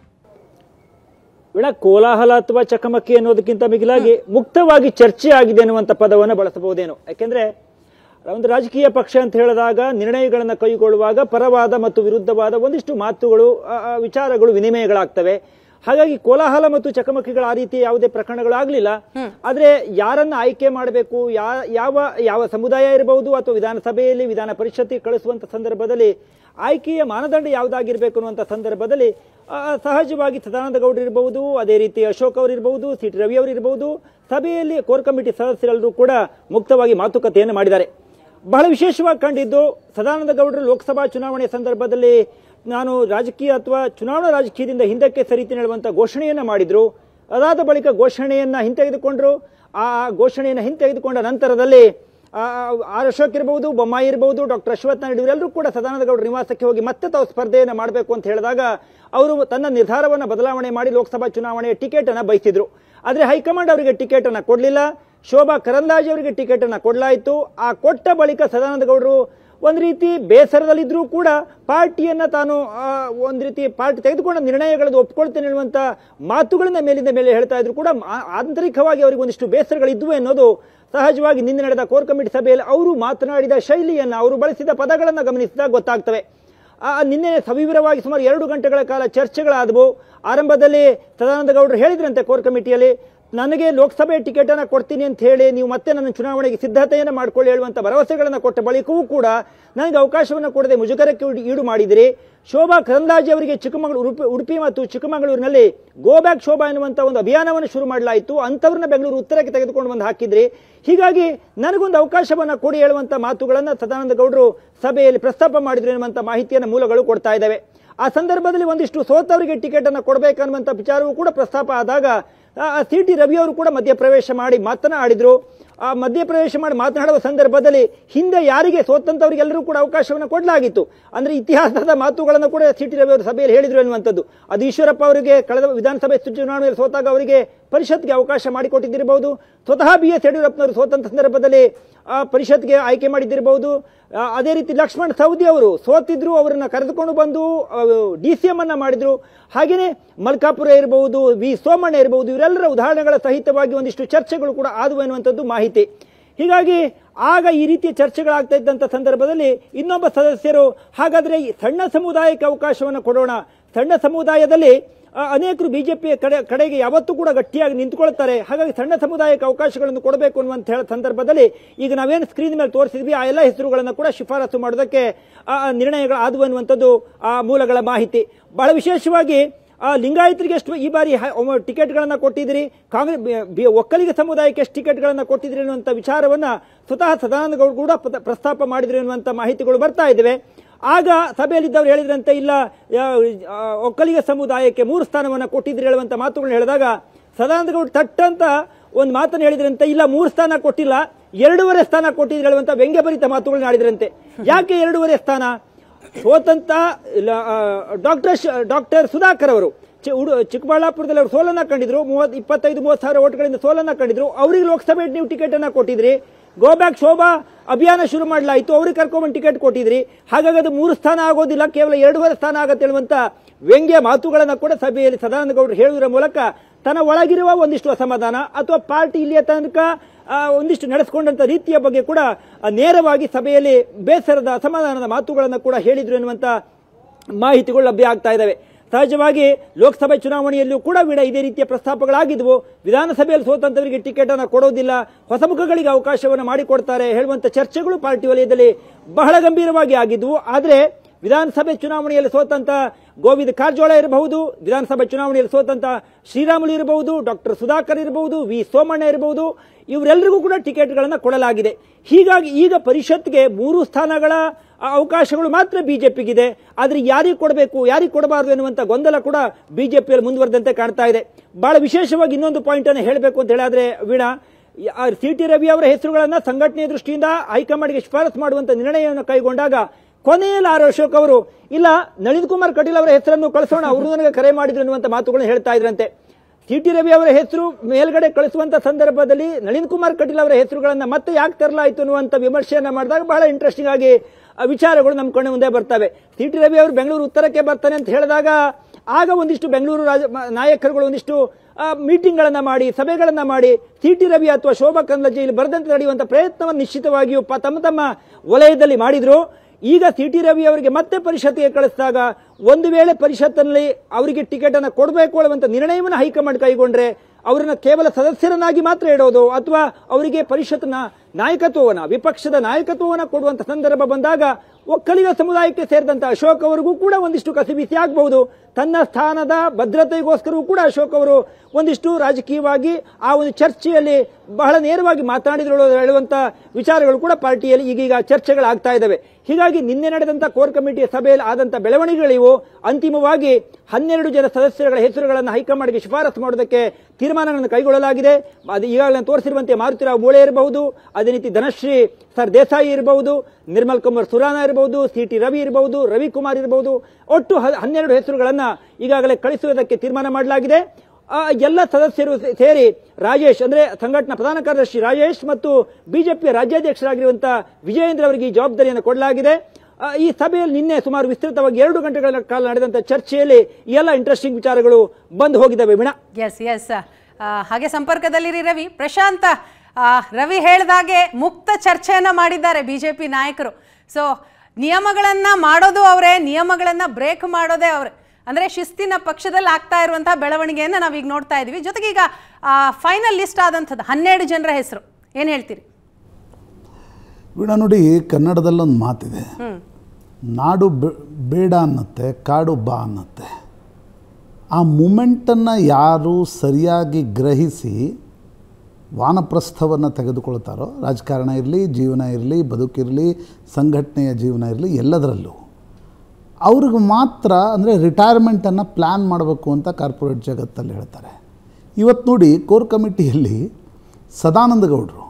Speaker 4: ವಿಳ ಕೋಲಾಹಲ ಅಥವಾ ಚಕಮಕಿ ಅನ್ನೋದಕ್ಕಿಂತ ಮಿಗಿಲಾಗಿ ಮುಕ್ತವಾಗಿ ಚರ್ಚೆ ಆಗಿದೆ ಅನ್ನುವಂಥ ಪದವನ್ನು ಬಳಸಬಹುದೇನೋ ಯಾಕೆಂದ್ರೆ ಒಂದು ರಾಜಕೀಯ ಪಕ್ಷ ಅಂತ ಹೇಳಿದಾಗ ನಿರ್ಣಯಗಳನ್ನು ಕೈಗೊಳ್ಳುವಾಗ ಪರವಾದ ಮತ್ತು ವಿರುದ್ಧವಾದ ಒಂದಿಷ್ಟು ಮಾತುಗಳು ಆ, ಆ, ವಿಚಾರಗಳು ವಿನಿಮಯಗಳಾಗ್ತವೆ ಹಾಗಾಗಿ ಕೋಲಾಹಲ ಮತ್ತು ಚಕಮಕಿಗಳ ಆ ರೀತಿ ಯಾವುದೇ ಪ್ರಕರಣಗಳಾಗ್ಲಿಲ್ಲ ಆದ್ರೆ ಯಾರನ್ನ ಆಯ್ಕೆ ಮಾಡಬೇಕು ಯಾವ ಯಾವ ಸಮುದಾಯ ಇರಬಹುದು ಅಥವಾ ವಿಧಾನಸಭೆಯಲ್ಲಿ ವಿಧಾನ ಪರಿಷತ್ತಿಗೆ ಕಳಿಸುವಂತ ಸಂದರ್ಭದಲ್ಲಿ ಆಯ್ಕೆಯ ಮಾನದಂಡ ಯಾವುದಾಗಿರ್ಬೇಕು ಅನ್ನುವಂಥ ಸಂದರ್ಭದಲ್ಲಿ ಆ, ಸಹಜವಾಗಿ ಸದಾನಂದ ಗೌಡರು ಇರಬಹುದು ಅದೇ ರೀತಿ ಅಶೋಕ್ ಅವರು ಇರಬಹುದು ಸಿ ಟಿ ರವಿ ಅವರು ಇರಬಹುದು ಸಭೆಯಲ್ಲಿ ಕೋರ್ ಕಮಿಟಿ ಸದಸ್ಯರೆಲ್ಲರೂ ಕೂಡ ಮುಕ್ತವಾಗಿ ಮಾತುಕತೆಯನ್ನು ಮಾಡಿದ್ದಾರೆ ಬಹಳ ವಿಶೇಷವಾಗಿ ಕಂಡಿದ್ದು ಸದಾನಂದ ಗೌಡರು ಲೋಕಸಭಾ ಚುನಾವಣೆ ಸಂದರ್ಭದಲ್ಲಿ ನಾನು ರಾಜಕೀಯ ಅಥವಾ ಚುನಾವಣಾ ರಾಜಕೀಯದಿಂದ ಹಿಂದಕ್ಕೆ ಸರಿತಿ ಹೇಳುವಂತ ಘೋಷಣೆಯನ್ನ ಮಾಡಿದ್ರು ಅದಾದ ಬಳಿಕ ಘೋಷಣೆಯನ್ನ ಹಿಂತೆಗೆದುಕೊಂಡ್ರು ಆ ಘೋಷಣೆಯನ್ನು ಹಿಂತೆಗೆದುಕೊಂಡ ನಂತರದಲ್ಲಿ ಆ, ಆರ್ ಅಶೋಕ್ ಇರಬಹುದು ಬೊಮ್ಮಾಯಿ ಇರಬಹುದು ಡಾಕ್ಟರ್ ಅಶ್ವಥ್ ನಾಯ್ಡು ಇವರೆಲ್ಲರೂ ಕೂಡ ಸದಾನಂದ ಗೌಡರ ನಿವಾಸಕ್ಕೆ ಹೋಗಿ ಮತ್ತೆ ತಾವು ಸ್ಪರ್ಧೆಯನ್ನು ಮಾಡಬೇಕು ಅಂತ ಹೇಳಿದಾಗ ಅವರು ತನ್ನ ನಿರ್ಧಾರವನ್ನು ಬದಲಾವಣೆ ಮಾಡಿ ಲೋಕಸಭಾ ಚುನಾವಣೆಯ ಟಿಕೆಟ್ ಅನ್ನ ಬಯಸಿದ್ರು ಆದ್ರೆ ಹೈಕಮಾಂಡ್ ಅವರಿಗೆ ಟಿಕೆಟ್ ಅನ್ನ ಕೊಡಲಿಲ್ಲ ಶೋಭಾ ಕರಂದ್ಲಾಜೆ ಅವರಿಗೆ ಟಿಕೆಟ್ ಅನ್ನ ಕೊಡಲಾಯಿತು ಆ ಕೊಟ್ಟ ಬಳಿಕ ಸದಾನಂದ ಗೌಡರು ಒಂದು ರೀತಿ ಬೇಸರದಲ್ಲಿದ್ರೂ ಕೂಡ ಪಾರ್ಟಿಯನ್ನ ತಾನು ಆ, ಒಂದು ರೀತಿ ಪಾರ್ಟಿ ತೆಗೆದುಕೊಂಡ ನಿರ್ಣಯಗಳನ್ನು ಒಪ್ಕೊಳ್ತೇನೆ ಅನ್ನುವಂತ ಮಾತುಗಳನ್ನ ಮೇಲಿಂದ ಮೇಲೆ ಹೇಳ್ತಾ ಇದ್ರು ಕೂಡ ಆ- ಆಂತರಿಕವಾಗಿ ಅವರಿಗೆ ಒಂದಿಷ್ಟು ಬೇಸರಗಳಿದ್ವು ಅನ್ನೋದು ಸಹಜವಾಗಿ ನಿನ್ನೆ ನಡೆದ ಕೋರ್ ಕಮಿಟಿ ಸಭೆಯಲ್ಲಿ ಅವರು ಮಾತನಾಡಿದ ಶೈಲಿಯನ್ನ ಅವರು ಬಳಸಿದ ಪದಗಳನ್ನು ಗಮನಿಸಿದಾಗ ಗೊತ್ತಾಗ್ತವೆ ಆ ನಿನ್ನೆ ಸವಿವರವಾಗಿ ಸುಮಾರು ಎರಡು ಗಂಟೆಗಳ ಕಾಲ ಚರ್ಚೆಗಳಾದವು ಆರಂಭದಲ್ಲಿ ಸದಾನಂದ ಗೌಡರು ಹೇಳಿದ್ರಂತೆ ಕೋರ್ ಕಮಿಟಿಯಲ್ಲಿ ನನಗೆ ಲೋಕಸಭೆ ಟಿಕೆಟ್ ಅನ್ನ ಕೊಡ್ತೀನಿ ಅಂತ ಹೇಳಿ ನೀವು ಮತ್ತೆ ನನ್ನ ಚುನಾವಣೆಗೆ ಸಿದ್ಧತೆಯನ್ನು ಮಾಡ್ಕೊಳ್ಳಿ ಹೇಳುವಂತ ಭರವಸೆಗಳನ್ನು ಕೊಟ್ಟ ಬಳಿಕವೂ ಕೂಡ ನನಗೆ ಅವಕಾಶವನ್ನು ಕೊಡದೆ ಮುಜುಗರಕ್ಕೆ ಈಡು- ಈಡು ಮಾಡಿದಿರಿ ಶೋಭಾ ಕರಂದಾಜೆ ಅವರಿಗೆ ಚಿಕ್ಕಮಗಳೂರು ಉಡುಪಿ ಉಡುಪಿ ಮತ್ತು ಚಿಕ್ಕಮಗಳೂರಿನಲ್ಲಿ ಗೋ ಬ್ಯಾಕ್ ಶೋಭಾ ಎನ್ನುವಂತ ಒಂದು ಅಭಿಯಾನವನ್ನು ಶುರು ಮಾಡಲಾಯಿತು ಅಂಥವ್ರನ್ನ ಬೆಂಗಳೂರು ಉತ್ತರಕ್ಕೆ ತೆಗೆದುಕೊಂಡು ಬಂದು ಹಾಕಿದ್ರಿ ಹೀಗಾಗಿ ನನಗೊಂದು ಅವಕಾಶವನ್ನ ಕೊಡಿ ಹೇಳುವಂತ ಮಾತುಗಳನ್ನ ಸದಾನಂದ ಗೌಡರು ಸಭೆಯಲ್ಲಿ ಪ್ರಸ್ತಾಪ ಮಾಡಿದ್ರು ಎನ್ನುವಂತ ಮಾಹಿತಿಯನ್ನು ಮೂಲಗಳು ಕೊಡ್ತಾ ಇದ್ದಾವೆ ಆ ಸಂದರ್ಭದಲ್ಲಿ ಒಂದಿಷ್ಟು ಸೋತವರಿಗೆ ಟಿಕೆಟ್ ಅನ್ನು ಕೊಡಬೇಕನ್ನುವಂತ ವಿಚಾರವೂ ಕೂಡ ಪ್ರಸ್ತಾಪ ಆದಾಗ ಸಿ ಟಿ ರವಿ ಅವರು ಕೂಡ ಮಧ್ಯಪ್ರವೇಶ ಮಾಡಿ ಮಾತನಾಡಿದ್ರು ಆ ಮಧ್ಯಪ್ರವೇಶ ಮಾಡಿ ಮಾತನಾಡುವ ಸಂದರ್ಭದಲ್ಲಿ ಹಿಂದೆ ಯಾರಿಗೆ ಸೋತಂತವರಿಗೆಲ್ಲರೂ ಕೂಡ ಅವಕಾಶವನ್ನು ಕೊಡಲಾಗಿತ್ತು ಅಂದ್ರೆ ಇತಿಹಾಸದ ಮಾತುಗಳನ್ನು ಕೂಡ ಸಿ ಟಿ ರವಿ ಅವರು ಸಭೆಯಲ್ಲಿ ಹೇಳಿದ್ರು ಎನ್ನುವಂಥದ್ದು ಅದು ಈಶ್ವರಪ್ಪ ಅವರಿಗೆ ಕಳೆದ ವಿಧಾನಸಭೆ ಚುನಾವಣೆಯಲ್ಲಿ ಸೋತಾಗ ಅವರಿಗೆ ಪರಿಷತ್ಗೆ ಅವಕಾಶ ಮಾಡಿಕೊಟ್ಟಿದ್ದಿರಬಹುದು ಸ್ವತಃ ಬಿ ಎಸ್ ಯಡಿಯೂರಪ್ಪನವರು ಸೋತಂತ ಸಂದರ್ಭದಲ್ಲಿ ಆ ಪರಿಷತ್ಗೆ ಆಯ್ಕೆ ಮಾಡಿದ್ದಿರಬಹುದು ಆ, ಅದೇ ರೀತಿ ಲಕ್ಷ್ಮಣ್ ಸವದಿ ಅವರು ಸೋತಿದ್ರು ಅವರನ್ನ ಕರೆದುಕೊಂಡು ಬಂದು ಡಿ ಸಿ ಎಂ ಅನ್ನ ಮಾಡಿದ್ರು ಹಾಗೇನೆ ಮಲ್ಕಾಪುರ ಇರಬಹುದು ವಿ ಸೋಮಣ್ಣ ಇರಬಹುದು ಇವರೆಲ್ಲರ ಉದಾಹರಣೆಗಳ ಸಹಿತವಾಗಿ ಒಂದಿಷ್ಟು ಚರ್ಚೆಗಳು ಕೂಡ ಆದವು ಎನ್ನುವಂಥದ್ದು ಮಾಹಿತಿ ಹೀಗಾಗಿ ಆಗ ಈ ರೀತಿಯ ಚರ್ಚೆಗಳಾಗ್ತಾ ಇದ್ದಂಥ ಸಂದರ್ಭದಲ್ಲಿ ಇನ್ನೊಬ್ಬ ಸದಸ್ಯರು ಹಾಗಾದ್ರೆ ಈ ಸಣ್ಣ ಸಮುದಾಯಕ್ಕೆ ಅವಕಾಶವನ್ನು ಕೊಡೋಣ ಸಣ್ಣ ಸಮುದಾಯದಲ್ಲಿ ಆ, ಅನೇಕರು ಬಿಜೆಪಿಯ ಕಡೆ ಕಡೆಗೆ ಯಾವತ್ತೂ ಕೂಡ ಗಟ್ಟಿಯಾಗಿ ನಿಂತ್ಕೊಳ್ತಾರೆ ಹಾಗಾಗಿ ಸಣ್ಣ ಸಮುದಾಯಕ್ಕೆ ಅವಕಾಶಗಳನ್ನು ಕೊಡಬೇಕು ಅನ್ನುವಂತ ಹೇಳ ಸಂದರ್ಭದಲ್ಲಿ ಈಗ ನಾವೇನು ಸ್ಕ್ರೀನ್ ಮೇಲೆ ತೋರಿಸಿದ್ವಿ ಆ ಎಲ್ಲ ಹೆಸರುಗಳನ್ನು ಕೂಡ ಶಿಫಾರಸು ಮಾಡೋದಕ್ಕೆ ಆ, ಆ ನಿರ್ಣಯಗಳು ಆದವು ಅನ್ನುವಂಥದ್ದು ಆ ಮೂಲಗಳ ಮಾಹಿತಿ ಬಹಳ ವಿಶೇಷವಾಗಿ ಆ ಲಿಂಗಾಯತರಿಗೆ ಎಷ್ಟು ಈ ಬಾರಿ ಹ- ಒಮ್ಮ- ಟಿಕೆಟ್ಗಳನ್ನ ಕೊಟ್ಟಿದ್ದೀರಿ ಕಾಂಗ್ರೆಸ್ ಬಿ- ಬಿ- ಒಕ್ಕಲಿಗ ಸಮುದಾಯಕ್ಕೆ ಎಷ್ಟು ಟಿಕೆಟ್ಗಳನ್ನ ಕೊಟ್ಟಿದ್ದೀರಿ ಅನ್ನುವಂಥ ವಿಚಾರವನ್ನ ಸ್ವತಃ ಸದಾನಂದ ಗೌಡ ಕೂಡ ಪ್ರ- ಪ್ರಸ್ತಾಪ ಮಾಡಿದ್ರು ಎನ್ನುವಂಥ ಮಾಹಿತಿಗಳು ಬರ್ತಾ ಇದ್ದಾವೆ ಆಗ ಸಭೆಯಲ್ಲಿದ್ದವರು ಹೇಳಿದ್ರಂತೆ ಇಲ್ಲ ಯಾ- ಆ, ಒಕ್ಕಲಿಗ ಸಮುದಾಯಕ್ಕೆ ಮೂರು ಸ್ಥಾನವನ್ನ ಕೊಟ್ಟಿದ್ದೀರಿ ಹೇಳುವಂತ ಮಾತುಗಳನ್ನ ಹೇಳಿದಾಗ ಸದಾನಂದ ಗೌಡ ತಟ್ಟಂತ ಒಂದು ಮಾತನ್ನು ಹೇಳಿದ್ರಂತೆ ಇಲ್ಲ ಮೂರು ಸ್ಥಾನ ಕೊಟ್ಟಿಲ್ಲ ಎರಡೂವರೆ ಸ್ಥಾನ ಕೊಟ್ಟಿದ್ದೀರಿ ಹೇಳುವಂತ ವ್ಯಂಗ್ಯಭರಿತ ಮಾತುಗಳನ್ನ ಆಡಿದ್ರಂತೆ ಯಾಕೆ ಎರಡೂವರೆ ಸ್ಥಾನ ಸೋತಂತ ಡಾಕ್ಟರ್ ಡಾಕ್ಟರ್ ಸುಧಾಕರ್ ಅವರು ಚಿ- ಉಡು ಚಿಕ್ಕಬಳ್ಳಾಪುರದಲ್ಲಿ ಅವರು ಸೋಲನ್ನ ಕಂಡಿದ್ರು ಮೂವತ್ ಇಪ್ಪತ್ತೈದು ಮೂವತ್ತು ಸಾವಿರ ಓಟ್ಗಳಿಂದ ಸೋಲನ್ನ ಕಂಡಿದ್ರು ಅವರಿಗೆ ಲೋಕಸಭೆ ನೀವು ಟಿಕೆಟ್ ಅನ್ನ ಕೊಟ್ಟಿದ್ರಿ ಗೋ ಬ್ಯಾಕ್ ಶೋಭಾ ಅಭಿಯಾನ ಶುರು ಮಾಡಲಾಯಿತು ಅವ್ರಿಗೆ ಕರ್ಕೊಂಡ್ಬಂದು ಟಿಕೆಟ್ ಕೊಟ್ಟಿದ್ರಿ ಹಾಗಾಗಿ ಅದು ಮೂರು ಸ್ಥಾನ ಆಗೋದಿಲ್ಲ ಕೇವಲ ಎರಡೂವರೆ ಸ್ಥಾನ ಆಗತ್ತೆ ಹೇಳುವಂತ ವ್ಯಂಗ್ಯ ಮಾತುಗಳನ್ನ ಕೂಡ ಸಭೆಯಲ್ಲಿ ಸದಾನಂದ ಗೌಡರು ಹೇಳುವುದರ ಮೂಲಕ ತನ್ನ ಒಳಗಿರುವ ಒಂದಿಷ್ಟು ಅಸಮಾಧಾನ ಅಥವಾ ಪಾರ್ಟಿ ಇಲ್ಲಿಯ ತನಕ ಆ, ಒಂದಿಷ್ಟು ನಡೆಸಿಕೊಂಡಂತ ರೀತಿಯ ಬಗ್ಗೆ ಕೂಡ ಆ, ನೇರವಾಗಿ ಸಭೆಯಲ್ಲಿ ಬೇಸರದ ಅಸಮಾಧಾನದ ಮಾತುಗಳನ್ನು ಕೂಡ ಹೇಳಿದ್ರು ಎನ್ನುವಂತ ಮಾಹಿತಿಗಳು ಲಭ್ಯ ಆಗ್ತಾ ಇದ್ದಾವೆ ಸಹಜವಾಗಿ ಲೋಕಸಭೆ ಚುನಾವಣೆಯಲ್ಲೂ ಕೂಡ ವಿಡ ಇದೇ ರೀತಿಯ ಪ್ರಸ್ತಾಪಗಳಾಗಿದ್ವು ವಿಧಾನಸಭೆಯಲ್ಲಿ ಸೋತಂತವರಿಗೆ ಟಿಕೆಟ್ ಅನ್ನು ಕೊಡೋದಿಲ್ಲ ಹೊಸ ಮುಖಗಳಿಗೆ ಅವಕಾಶವನ್ನು ಮಾಡಿಕೊಡ್ತಾರೆ ಹೇಳುವಂತ ಚರ್ಚೆಗಳು ಪಾರ್ಟಿ ವಲಯದಲ್ಲಿ ಬಹಳ ಗಂಭೀರವಾಗಿ ಆಗಿದ್ವು ಆದರೆ ವಿಧಾನಸಭೆ ಚುನಾವಣೆಯಲ್ಲಿ ಸೋತಂತ ಗೋವಿಂದ ಕಾರಜೋಳ ಇರಬಹುದು ವಿಧಾನಸಭೆ ಚುನಾವಣೆಯಲ್ಲಿ ಸೋತಂತ ಶ್ರೀರಾಮುಲು ಇರಬಹುದು ಡಾಕ್ಟರ್ ಸುಧಾಕರ್ ಇರಬಹುದು ವಿ ಸೋಮಣ್ಣ ಇರಬಹುದು ಇವರೆಲ್ಲರಿಗೂ ಕೂಡ ಟಿಕೆಟ್ಗಳನ್ನು ಕೊಡಲಾಗಿದೆ ಹೀಗಾಗಿ ಈಗ ಪರಿಷತ್ಗೆ ಮೂರು ಸ್ಥಾನಗಳ ಆ, ಅವಕಾಶಗಳು ಮಾತ್ರ ಬಿಜೆಪಿಗಿದೆ ಆದ್ರೆ ಯಾರಿಗೆ ಕೊಡಬೇಕು ಯಾರಿಗೆ ಕೊಡಬಾರದು ಎನ್ನುವಂತ ಗೊಂದಲ ಕೂಡ ಬಿಜೆಪಿಯಲ್ಲಿ ಮುಂದುವರೆದಂತೆ ಕಾಣ್ತಾ ಇದೆ ಬಹಳ ವಿಶೇಷವಾಗಿ ಇನ್ನೊಂದು ಪಾಯಿಂಟ್ ಅನ್ನು ಹೇಳಬೇಕು ಅಂತ ಹೇಳಿದ್ರೆ ವೀಣಾ ಸಿ ಟಿ ರವಿ ಅವರ ಹೆಸರುಗಳನ್ನ ಸಂಘಟನೆಯ ದೃಷ್ಟಿಯಿಂದ ಹೈಕಮಾಂಡ್ಗೆ ಶಿಫಾರಸು ಮಾಡುವಂತ ನಿರ್ಣಯವನ್ನು ಕೈಗೊಂಡಾಗ ಕೊನೆಯಲ್ಲಿ ಆರ್ ಅಶೋಕ್ ಅವರು ಇಲ್ಲ ನಳಿನ್ ಕುಮಾರ್ ಕಟೀಲ್ ಅವರ ಹೆಸರನ್ನು ಕಳಿಸೋಣ ಅವರು ನನಗೆ ಕರೆ ಮಾಡಿದ್ರು ಅನ್ನುವಂತ ಮಾತುಗಳನ್ನು ಹೇಳ್ತಾ ಇದ್ರಂತೆ ಸಿ ಟಿ ರವಿ ಅವರ ಹೆಸರು ಮೇಲ್ಗಡೆ ಕಳಿಸುವಂತ ಸಂದರ್ಭದಲ್ಲಿ ನಳಿನ್ ಕುಮಾರ್ ಕಟೀಲ್ ಅವರ ಹೆಸರುಗಳನ್ನ ಮತ್ತೆ ಯಾಕೆ ತರಲಾಯಿತು ಅನ್ನುವಂತ ವಿಮರ್ಶೆಯನ್ನ ಮಾಡಿದಾಗ ಬಹಳ ಇಂಟ್ರೆಸ್ಟಿಂಗ್ ಆಗಿ ಆ ವಿಚಾರಗಳು ನಮ್ಮ ಕಣ್ಣು ಮುಂದೆ ಬರ್ತವೆ ಸಿ ಟಿ ರವಿ ಅವರು ಬೆಂಗಳೂರು ಉತ್ತರಕ್ಕೆ ಬರ್ತಾನೆ ಅಂತ ಹೇಳಿದಾಗ ಆಗ ಒಂದಿಷ್ಟು ಬೆಂಗಳೂರು ರಾಜ ಮ- ನಾಯಕರುಗಳು ಒಂದಿಷ್ಟು ಮೀಟಿಂಗ್ಗಳನ್ನ ಮಾಡಿ ಸಭೆಗಳನ್ನ ಮಾಡಿ ಸಿ ಟಿ ರವಿ ಅಥವಾ ಶೋಭಾ ಕಂದಜಿ ಇಲ್ಲಿ ಬರದಂತೆ ನಡೆಯುವಂತ ಪ್ರಯತ್ನವನ್ನು ನಿಶ್ಚಿತವಾಗಿಯೂ ಪ- ತಮ್ಮ ತಮ್ಮ ವಲಯದಲ್ಲಿ ಮಾಡಿದ್ರು ಈಗ ಸಿ ಟಿ ರವಿ ಅವರಿಗೆ ಮತ್ತೆ ಪರಿಷತ್ತಿಗೆ ಕಳಿಸಿದಾಗ ಒಂದು ವೇಳೆ ಪರಿಷತ್ನಲ್ಲಿ ಅವರಿಗೆ ಟಿಕೆಟ್ ಅನ್ನು ಕೊಡಬೇಕು ಅನ್ನುವಂತ ನಿರ್ಣಯವನ್ನು ಹೈಕಮಾಂಡ್ ಕೈಗೊಂಡ್ರೆ ಅವರನ್ನ ಕೇವಲ ಸದಸ್ಯರನ್ನಾಗಿ ಮಾತ್ರ ಇಡೋದು ಅಥವಾ ಅವರಿಗೆ ಪರಿಷತ್ನ ನಾಯಕತ್ವವನ್ನ ವಿಪಕ್ಷದ ನಾಯಕತ್ವವನ್ನ ಕೊಡುವಂತ ಸಂದರ್ಭ ಬಂದಾಗ ಒಕ್ಕಲಿಗ ಸಮುದಾಯಕ್ಕೆ ಸೇರಿದಂತ ಅಶೋಕ್ ಅವರಿಗೂ ಕೂಡ ಒಂದಿಷ್ಟು ಕಸಿಬಿಸಿ ಆಗಬಹುದು ತನ್ನ ಸ್ಥಾನದ ಭದ್ರತೆಗೋಸ್ಕರವೂ ಕೂಡ ಅಶೋಕ್ ಅವರು ಒಂದಿಷ್ಟು ರಾಜಕೀಯವಾಗಿ ಆ ಒಂದು ಚರ್ಚೆಯಲ್ಲಿ ಬಹಳ ನೇರವಾಗಿ ಮಾತನಾಡಿದ್ರು ಹೇಳುವಂತ ವಿಚಾರಗಳು ಕೂಡ ಪಾರ್ಟಿಯಲ್ಲಿ ಈಗೀಗ ಚರ್ಚೆಗಳಾಗ್ತಾ ಇದ್ದಾವೆ ಹೀಗಾಗಿ ನಿನ್ನೆ ನಡೆದಂತ ಕೋರ್ ಕಮಿಟಿಯ ಸಭೆಯಲ್ಲಿ ಆದಂತ ಬೆಳವಣಿಗೆಗಳಿವು ಅಂತಿಮವಾಗಿ ಹನ್ನೆರಡು ಜನ ಸದಸ್ಯರುಗಳ ಹೆಸರುಗಳನ್ನು ಹೈಕಮಾಂಡ್ಗೆ ಶಿಫಾರಸು ಮಾಡೋದಕ್ಕೆ ತೀರ್ಮಾನಗಳನ್ನು ಕೈಗೊಳ್ಳಲಾಗಿದೆ ಅದು ಈಗಾಗಲೇ ತೋರಿಸಿರುವಂತೆ ಮಾರುತಿರಾವ್ ಮೂಳೆ ಇರಬಹುದು ಅದೇ ರೀತಿ ಧನಶ್ರೀ ಸರ್ ದೇಸಾಯಿ ಇರಬಹುದು ನಿರ್ಮಲ್ ಕುಮಾರ್ ಸುರಾನ ಇರಬಹುದು ಸಿ ಟಿ ರವಿ ಇರಬಹುದು ರವಿಕುಮಾರ್ ಇರಬಹುದು ಒಟ್ಟು ಹ- ಹನ್ನೆರಡು ಹೆಸರುಗಳನ್ನ ಈಗಾಗಲೇ ಕಳಿಸುವುದಕ್ಕೆ ತೀರ್ಮಾನ ಮಾಡಲಾಗಿದೆ ಆ, ಎಲ್ಲ ಸದಸ್ಯರು ಸೇ- ಸೇರಿ ರಾಜೇಶ್ ಅಂದ್ರೆ ಸಂಘಟನಾ ಪ್ರಧಾನ ಕಾರ್ಯದರ್ಶಿ ರಾಜೇಶ್ ಮತ್ತು ಬಿಜೆಪಿಯ ರಾಜ್ಯಾಧ್ಯಕ್ಷರಾಗಿರುವಂತಹ ವಿಜಯೇಂದ್ರ ಅವರಿಗೆ ಈ ಜವಾಬ್ದಾರಿಯನ್ನು ಕೊಡಲಾಗಿದೆ ಆ, ಈ ಸಭೆಯಲ್ಲಿ ನಿನ್ನೆ ಸುಮಾರು ವಿಸ್ತೃತವಾಗಿ ಎರಡು ಗಂಟೆಗಳ ಕಾಲ ನಡೆದಂತ ಚರ್ಚೆಯಲ್ಲಿ ಈ ಎಲ್ಲ ಇಂಟ್ರೆಸ್ಟಿಂಗ್ ವಿಚಾರಗಳು ಬಂದು ಹೋಗಿದ್ದಾವೆ ವೀಣಾ
Speaker 1: ಎಸ್ ಎಸ್ ಹಾಗೆ ಸಂಪರ್ಕದಲ್ಲಿರಿ ರವಿ ಪ್ರಶಾಂತ್ ಆ, ರವಿ ಹೇಳ್ದಾಗೆ ಮುಕ್ತ ಚರ್ಚೆಯನ್ನ ಮಾಡಿದ್ದಾರೆ ಬಿಜೆಪಿ ನಾಯಕರು ಸೊ ನಿಯಮಗಳನ್ನ ಮಾಡೋದು ಅವರೇ ನಿಯಮಗಳನ್ನ ಬ್ರೇಕ್ ಮಾಡೋದೇ ಅವರೇ ಅಂದ್ರೆ ಶಿಸ್ತಿನ ಪಕ್ಷದಲ್ಲಿ ಆಗ್ತಾ ಇರುವಂತಹ ಬೆಳವಣಿಗೆಯನ್ನ ನಾವೀಗ ನೋಡ್ತಾ ಇದೀವಿ ಜೊತೆಗೆ ಈಗ ಫೈನಲ್ ಲಿಸ್ಟ್ ಆದಂಥದ್ದು ಹನ್ನೆರಡು ಜನರ ಹೆಸರು ಏನ್ ಹೇಳ್ತೀರಿ
Speaker 3: ವೀಣಾ ನೋಡಿ ಕನ್ನಡದಲ್ಲೊಂದು ಮಾತಿದೆ ನಾಡು ಬೆ- ಬೇಡ ಅನ್ನತ್ತೆ ಕಾಡು ಬಾ ಅನ್ನತ್ತೆ ಆ ಮೂಮೆಂಟನ್ನು ಯಾರು ಸರಿಯಾಗಿ ಗ್ರಹಿಸಿ ವಾನಪ್ರಸ್ಥವನ್ನು ತೆಗೆದುಕೊಳ್ತಾರೋ ರಾಜಕಾರಣ ಇರಲಿ ಜೀವನ ಇರಲಿ ಬದುಕಿರಲಿ ಸಂಘಟನೆಯ ಜೀವನ ಇರಲಿ ಎಲ್ಲದರಲ್ಲೂ ಅವ್ರಿಗೆ ಮಾತ್ರ ಅಂದರೆ ರಿಟೈರ್ಮೆಂಟನ್ನು ಪ್ಲ್ಯಾನ್ ಮಾಡಬೇಕು ಅಂತ ಕಾರ್ಪೊರೇಟ್ ಜಗತ್ತಲ್ಲಿ ಹೇಳ್ತಾರೆ ಇವತ್ತು ನೋಡಿ ಕೋರ್ ಕಮಿಟಿಯಲ್ಲಿ ಸದಾನಂದ ಗೌಡರು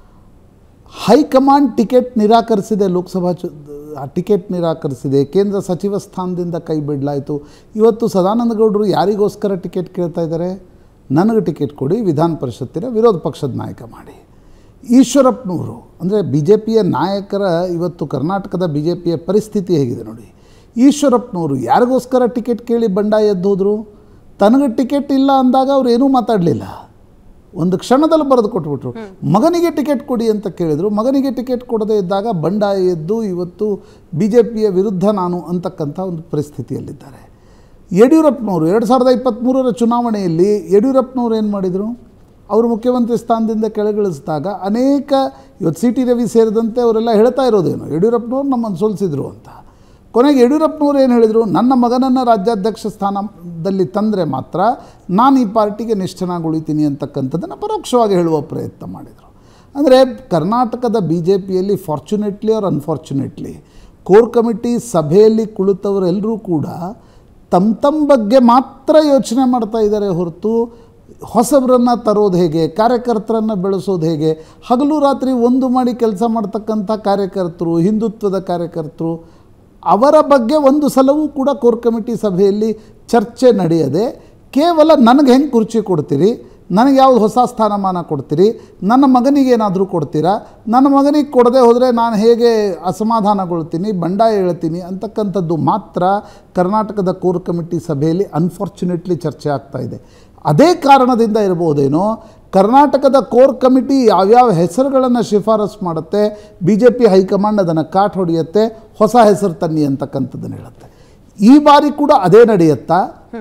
Speaker 3: ಹೈಕಮಾಂಡ್ ಟಿಕೆಟ್ ನಿರಾಕರಿಸಿದೆ ಲೋಕಸಭಾ ಚು ಆ ಟಿಕೆಟ್ ನಿರಾಕರಿಸಿದೆ ಕೇಂದ್ರ ಸಚಿವ ಸ್ಥಾನದಿಂದ ಕೈ ಬಿಡಲಾಯಿತು ಇವತ್ತು ಸದಾನಂದ ಗೌಡರು ಯಾರಿಗೋಸ್ಕರ ಟಿಕೆಟ್ ಕೇಳ್ತಾ ಇದ್ದಾರೆ ನನಗೆ ಟಿಕೆಟ್ ಕೊಡಿ ವಿಧಾನ ಪರಿಷತ್ತಿನ ವಿರೋಧ ಪಕ್ಷದ ನಾಯಕ ಮಾಡಿ ಈಶ್ವರಪ್ಪನವರು ಅಂದರೆ ಬಿ ಜೆ ಪಿಯ ನಾಯಕರ ಇವತ್ತು ಕರ್ನಾಟಕದ ಬಿ ಜೆ ಪಿಯ ಪರಿಸ್ಥಿತಿ ಹೇಗಿದೆ ನೋಡಿ ಈಶ್ವರಪ್ಪನವರು ಯಾರಿಗೋಸ್ಕರ ಟಿಕೆಟ್ ಕೇಳಿ ಬಂಡಾಯ ಎದ್ದು ಹೋದರು ತನಗೆ ಟಿಕೆಟ್ ಇಲ್ಲ ಅಂದಾಗ ಅವ್ರು ಏನೂ ಮಾತಾಡಲಿಲ್ಲ ಒಂದು ಕ್ಷಣದಲ್ಲಿ ಬರೆದು ಕೊಟ್ಬಿಟ್ರು ಮಗನಿಗೆ ಟಿಕೆಟ್ ಕೊಡಿ ಅಂತ ಕೇಳಿದರು ಮಗನಿಗೆ ಟಿಕೆಟ್ ಕೊಡದೇ ಇದ್ದಾಗ ಬಂಡಾಯ ಎದ್ದು ಇವತ್ತು ಬಿ ಜೆ ಪಿಯ ವಿರುದ್ಧ ನಾನು ಅಂತಕ್ಕಂಥ ಒಂದು ಪರಿಸ್ಥಿತಿಯಲ್ಲಿದ್ದಾರೆ ಯಡಿಯೂರಪ್ಪನವರು ಎರಡು ಸಾವಿರದ ಇಪ್ಪತ್ತ್ಮೂರರ ಚುನಾವಣೆಯಲ್ಲಿ ಯಡಿಯೂರಪ್ಪನವರು ಏನು ಮಾಡಿದರು ಅವರು ಮುಖ್ಯಮಂತ್ರಿ ಸ್ಥಾನದಿಂದ ಕೆಳಗಿಳಿಸಿದಾಗ ಅನೇಕ ಇವತ್ತು ಸಿ ಟಿ ರವಿ ಸೇರಿದಂತೆ ಅವರೆಲ್ಲ ಹೇಳ್ತಾ ಇರೋದೇನು ಯಡಿಯೂರಪ್ಪನವ್ರು ನಮ್ಮನ್ನು ಸೋಲಿಸಿದ್ರು ಅಂತ ಕೊನೆಗೆ ಯಡಿಯೂರಪ್ಪನವ್ರು ಏನು ಹೇಳಿದರು ನನ್ನ ಮಗನನ್ನು ರಾಜ್ಯಾಧ್ಯಕ್ಷ ಸ್ಥಾನದಲ್ಲಿ ತಂದರೆ ಮಾತ್ರ ನಾನು ಈ ಪಾರ್ಟಿಗೆ ನಿಷ್ಠನಾಗಿ ಉಳಿತೀನಿ ಅಂತಕ್ಕಂಥದ್ದನ್ನು ಪರೋಕ್ಷವಾಗಿ ಹೇಳುವ ಪ್ರಯತ್ನ ಮಾಡಿದರು ಅಂದರೆ ಕರ್ನಾಟಕದ ಬಿ ಜೆ ಪಿಯಲ್ಲಿ fortunately or unfortunately core committee ಸಭೆಯಲ್ಲಿ ಕುಳಿತವರೆಲ್ಲರೂ ಕೂಡ ತಮ್ಮ ತಮ್ಮ ಬಗ್ಗೆ ಮಾತ್ರ ಯೋಚನೆ ಮಾಡ್ತಾ ಇದ್ದಾರೆ ಹೊರತು ಹೊಸಬರನ್ನು ತರೋದು ಹೇಗೆ ಕಾರ್ಯಕರ್ತರನ್ನು ಬೆಳೆಸೋದು ಹೇಗೆ ಹಗಲು ರಾತ್ರಿ ಒಂದು ಮಾಡಿ ಕೆಲಸ ಮಾಡ್ತಕ್ಕಂಥ ಕಾರ್ಯಕರ್ತರು ಹಿಂದುತ್ವದ ಕಾರ್ಯಕರ್ತರು ಅವರ ಬಗ್ಗೆ ಒಂದು ಸಲವೂ ಕೂಡ ಕೋರ್ ಕಮಿಟಿ ಸಭೆಯಲ್ಲಿ ಚರ್ಚೆ ನಡೆಯದೆ ಕೇವಲ ನನಗೆ ಹೆಂಗೆ ಕುರ್ಚಿ ಕೊಡ್ತೀರಿ ನನಗೆ ಯಾವುದು ಹೊಸ ಸ್ಥಾನಮಾನ ಕೊಡ್ತೀರಿ ನನ್ನ ಮಗನಿಗೆ ಏನಾದರೂ ಕೊಡ್ತೀರಾ ನನ್ನ ಮಗನಿಗೆ ಕೊಡದೆ ಹೋದರೆ ನಾನು ಹೇಗೆ ಅಸಮಾಧಾನಗೊಳ್ತೀನಿ ಬಂಡಾಯ ಹೇಳ್ತೀನಿ ಅಂತಕ್ಕಂಥದ್ದು ಮಾತ್ರ ಕರ್ನಾಟಕದ ಕೋರ್ ಕಮಿಟಿ ಸಭೆಯಲ್ಲಿ ಅನ್ಫಾರ್ಚುನೇಟ್ಲಿ ಚರ್ಚೆ ಆಗ್ತಾ ಇದೆ ಅದೇ ಕಾರಣದಿಂದ ಇರ್ಬೋದೇನೋ ಕರ್ನಾಟಕದ ಕೋರ್ ಕಮಿಟಿ ಯಾವ್ಯಾವ ಹೆಸರುಗಳನ್ನು ಶಿಫಾರಸು ಮಾಡುತ್ತೆ ಬಿ ಜೆ ಪಿ ಹೈಕಮಾಂಡ್ ಅದನ್ನು ಕಾಟ್ ಹೊಡೆಯುತ್ತೆ ಹೊಸ ಹೆಸರು ತನ್ನಿ ಅಂತಕ್ಕಂಥದ್ದನ್ನು ಹೇಳುತ್ತೆ ಈ ಬಾರಿ ಕೂಡ ಅದೇ ನಡೆಯುತ್ತಾ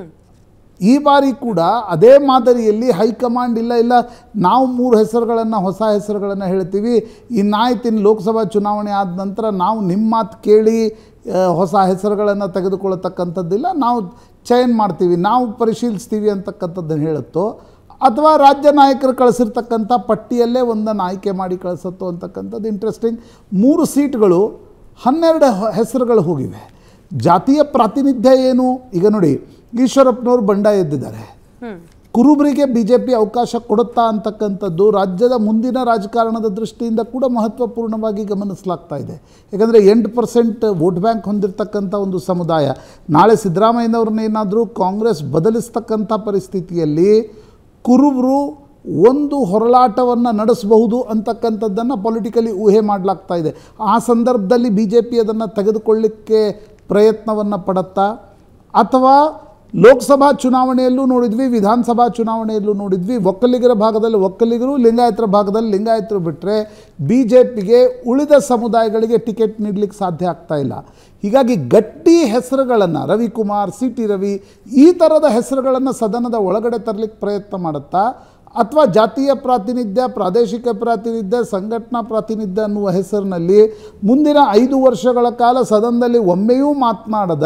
Speaker 3: ಈ ಬಾರಿ ಕೂಡ ಅದೇ ಮಾದರಿಯಲ್ಲಿ ಹೈಕಮಾಂಡ್ ಇಲ್ಲ ಇಲ್ಲ ನಾವು ಮೂರು ಹೆಸರುಗಳನ್ನು ಹೊಸ ಹೆಸರುಗಳನ್ನು ಹೇಳ್ತೀವಿ ಇನ್ನಾಯ್ತು ಇನ್ನು ಲೋಕಸಭಾ ಚುನಾವಣೆ ಆದ ನಂತರ ನಾವು ನಿಮ್ಮ ಮಾತು ಕೇಳಿ ಆ, ಹೊಸ ಹೆಸರುಗಳನ್ನು ತೆಗೆದುಕೊಳ್ಳತಕ್ಕಂಥದ್ದಿಲ್ಲ ನಾವು ಚಯನ್ ಮಾಡ್ತೀವಿ ನಾವು ಪರಿಶೀಲಿಸ್ತೀವಿ ಅಂತಕ್ಕಂಥದ್ದನ್ನು ಹೇಳುತ್ತೋ ಅಥವಾ ರಾಜ್ಯ ನಾಯಕರು ಕಳಿಸಿರ್ತಕ್ಕಂಥ ಪಟ್ಟಿಯಲ್ಲೇ ಒಂದನ್ನು ಆಯ್ಕೆ ಮಾಡಿ ಕಳಿಸುತ್ತೋ ಅಂತಕ್ಕಂಥದ್ದು ಇಂಟ್ರೆಸ್ಟಿಂಗ್ ಮೂರು ಸೀಟ್ಗಳು ಹನ್ನೆರಡು ಹೊ- ಹೆಸರುಗಳು ಹೋಗಿವೆ ಜಾತಿಯ ಪ್ರಾತಿನಿಧ್ಯ ಏನು ಈಗ ನೋಡಿ ಈಶ್ವರಪ್ಪನವರು ಬಂಡಾಯ ಎದ್ದಿದ್ದಾರೆ ಕುರುಬರಿಗೆ ಬಿ ಜೆ ಪಿ ಅವಕಾಶ ಕೊಡುತ್ತಾ ಅಂತಕ್ಕಂಥದ್ದು ರಾಜ್ಯದ ಮುಂದಿನ ರಾಜಕಾರಣದ ದೃಷ್ಟಿಯಿಂದ ಕೂಡ ಮಹತ್ವಪೂರ್ಣವಾಗಿ ಗಮನಿಸಲಾಗ್ತಾ ಇದೆ ಯಾಕಂದರೆ ಎಂಟು ಪರ್ಸೆಂಟ್ ವೋಟ್ ಬ್ಯಾಂಕ್ ಹೊಂದಿರತಕ್ಕಂಥ ಒಂದು ಸಮುದಾಯ ನಾಳೆ ಸಿದ್ದರಾಮಯ್ಯನವ್ರನ್ನೇನಾದರೂ ಕಾಂಗ್ರೆಸ್ ಬದಲಿಸ್ತಕ್ಕಂಥ ಪರಿಸ್ಥಿತಿಯಲ್ಲಿ ಕುರುಬರು ಒಂದು ಹೊರಳಾಟವನ್ನು ನಡೆಸಬಹುದು ಅಂತಕ್ಕಂಥದ್ದನ್ನು ಪೊಲಿಟಿಕಲಿ ಊಹೆ ಮಾಡಲಾಗ್ತಾ ಇದೆ ಆ ಸಂದರ್ಭದಲ್ಲಿ ಬಿ ಜೆ ಪಿ ಅದನ್ನು ತೆಗೆದುಕೊಳ್ಳಿಕ್ಕೆ ಪ್ರಯತ್ನವನ್ನು ಪಡುತ್ತಾ ಅಥವಾ ಲೋಕಸಭಾ ಚುನಾವಣೆಯಲ್ಲೂ ನೋಡಿದ್ವಿ ವಿಧಾನಸಭಾ ಚುನಾವಣೆಯಲ್ಲೂ ನೋಡಿದ್ವಿ ಒಕ್ಕಲಿಗರ ಭಾಗದಲ್ಲಿ ಒಕ್ಕಲಿಗರು ಲಿಂಗಾಯತರ ಭಾಗದಲ್ಲಿ ಲಿಂಗಾಯತರು ಬಿಟ್ಟರೆ ಬಿ ಜೆ ಪಿಗೆ ಉಳಿದ ಸಮುದಾಯಗಳಿಗೆ ಟಿಕೆಟ್ ನೀಡಲಿಕ್ಕೆ ಸಾಧ್ಯ ಆಗ್ತಾ ಇಲ್ಲ ಹೀಗಾಗಿ ಗಟ್ಟಿ ಹೆಸರುಗಳನ್ನು ರವಿಕುಮಾರ್ ಸಿ ಟಿ ರವಿ ಈ ಥರದ ಹೆಸರುಗಳನ್ನು ಸದನದ ಒಳಗಡೆ ತರಲಿಕ್ಕೆ ಪ್ರಯತ್ನ ಮಾಡುತ್ತಾ ಅಥವಾ ಜಾತೀಯ ಪ್ರಾತಿನಿಧ್ಯ ಪ್ರಾದೇಶಿಕ ಪ್ರಾತಿನಿಧ್ಯ ಸಂಘಟನಾ ಪ್ರಾತಿನಿಧ್ಯ ಅನ್ನುವ ಹೆಸರಿನಲ್ಲಿ ಮುಂದಿನ ಐದು ವರ್ಷಗಳ ಕಾಲ ಸದನದಲ್ಲಿ ಒಮ್ಮೆಯೂ ಮಾತನಾಡದ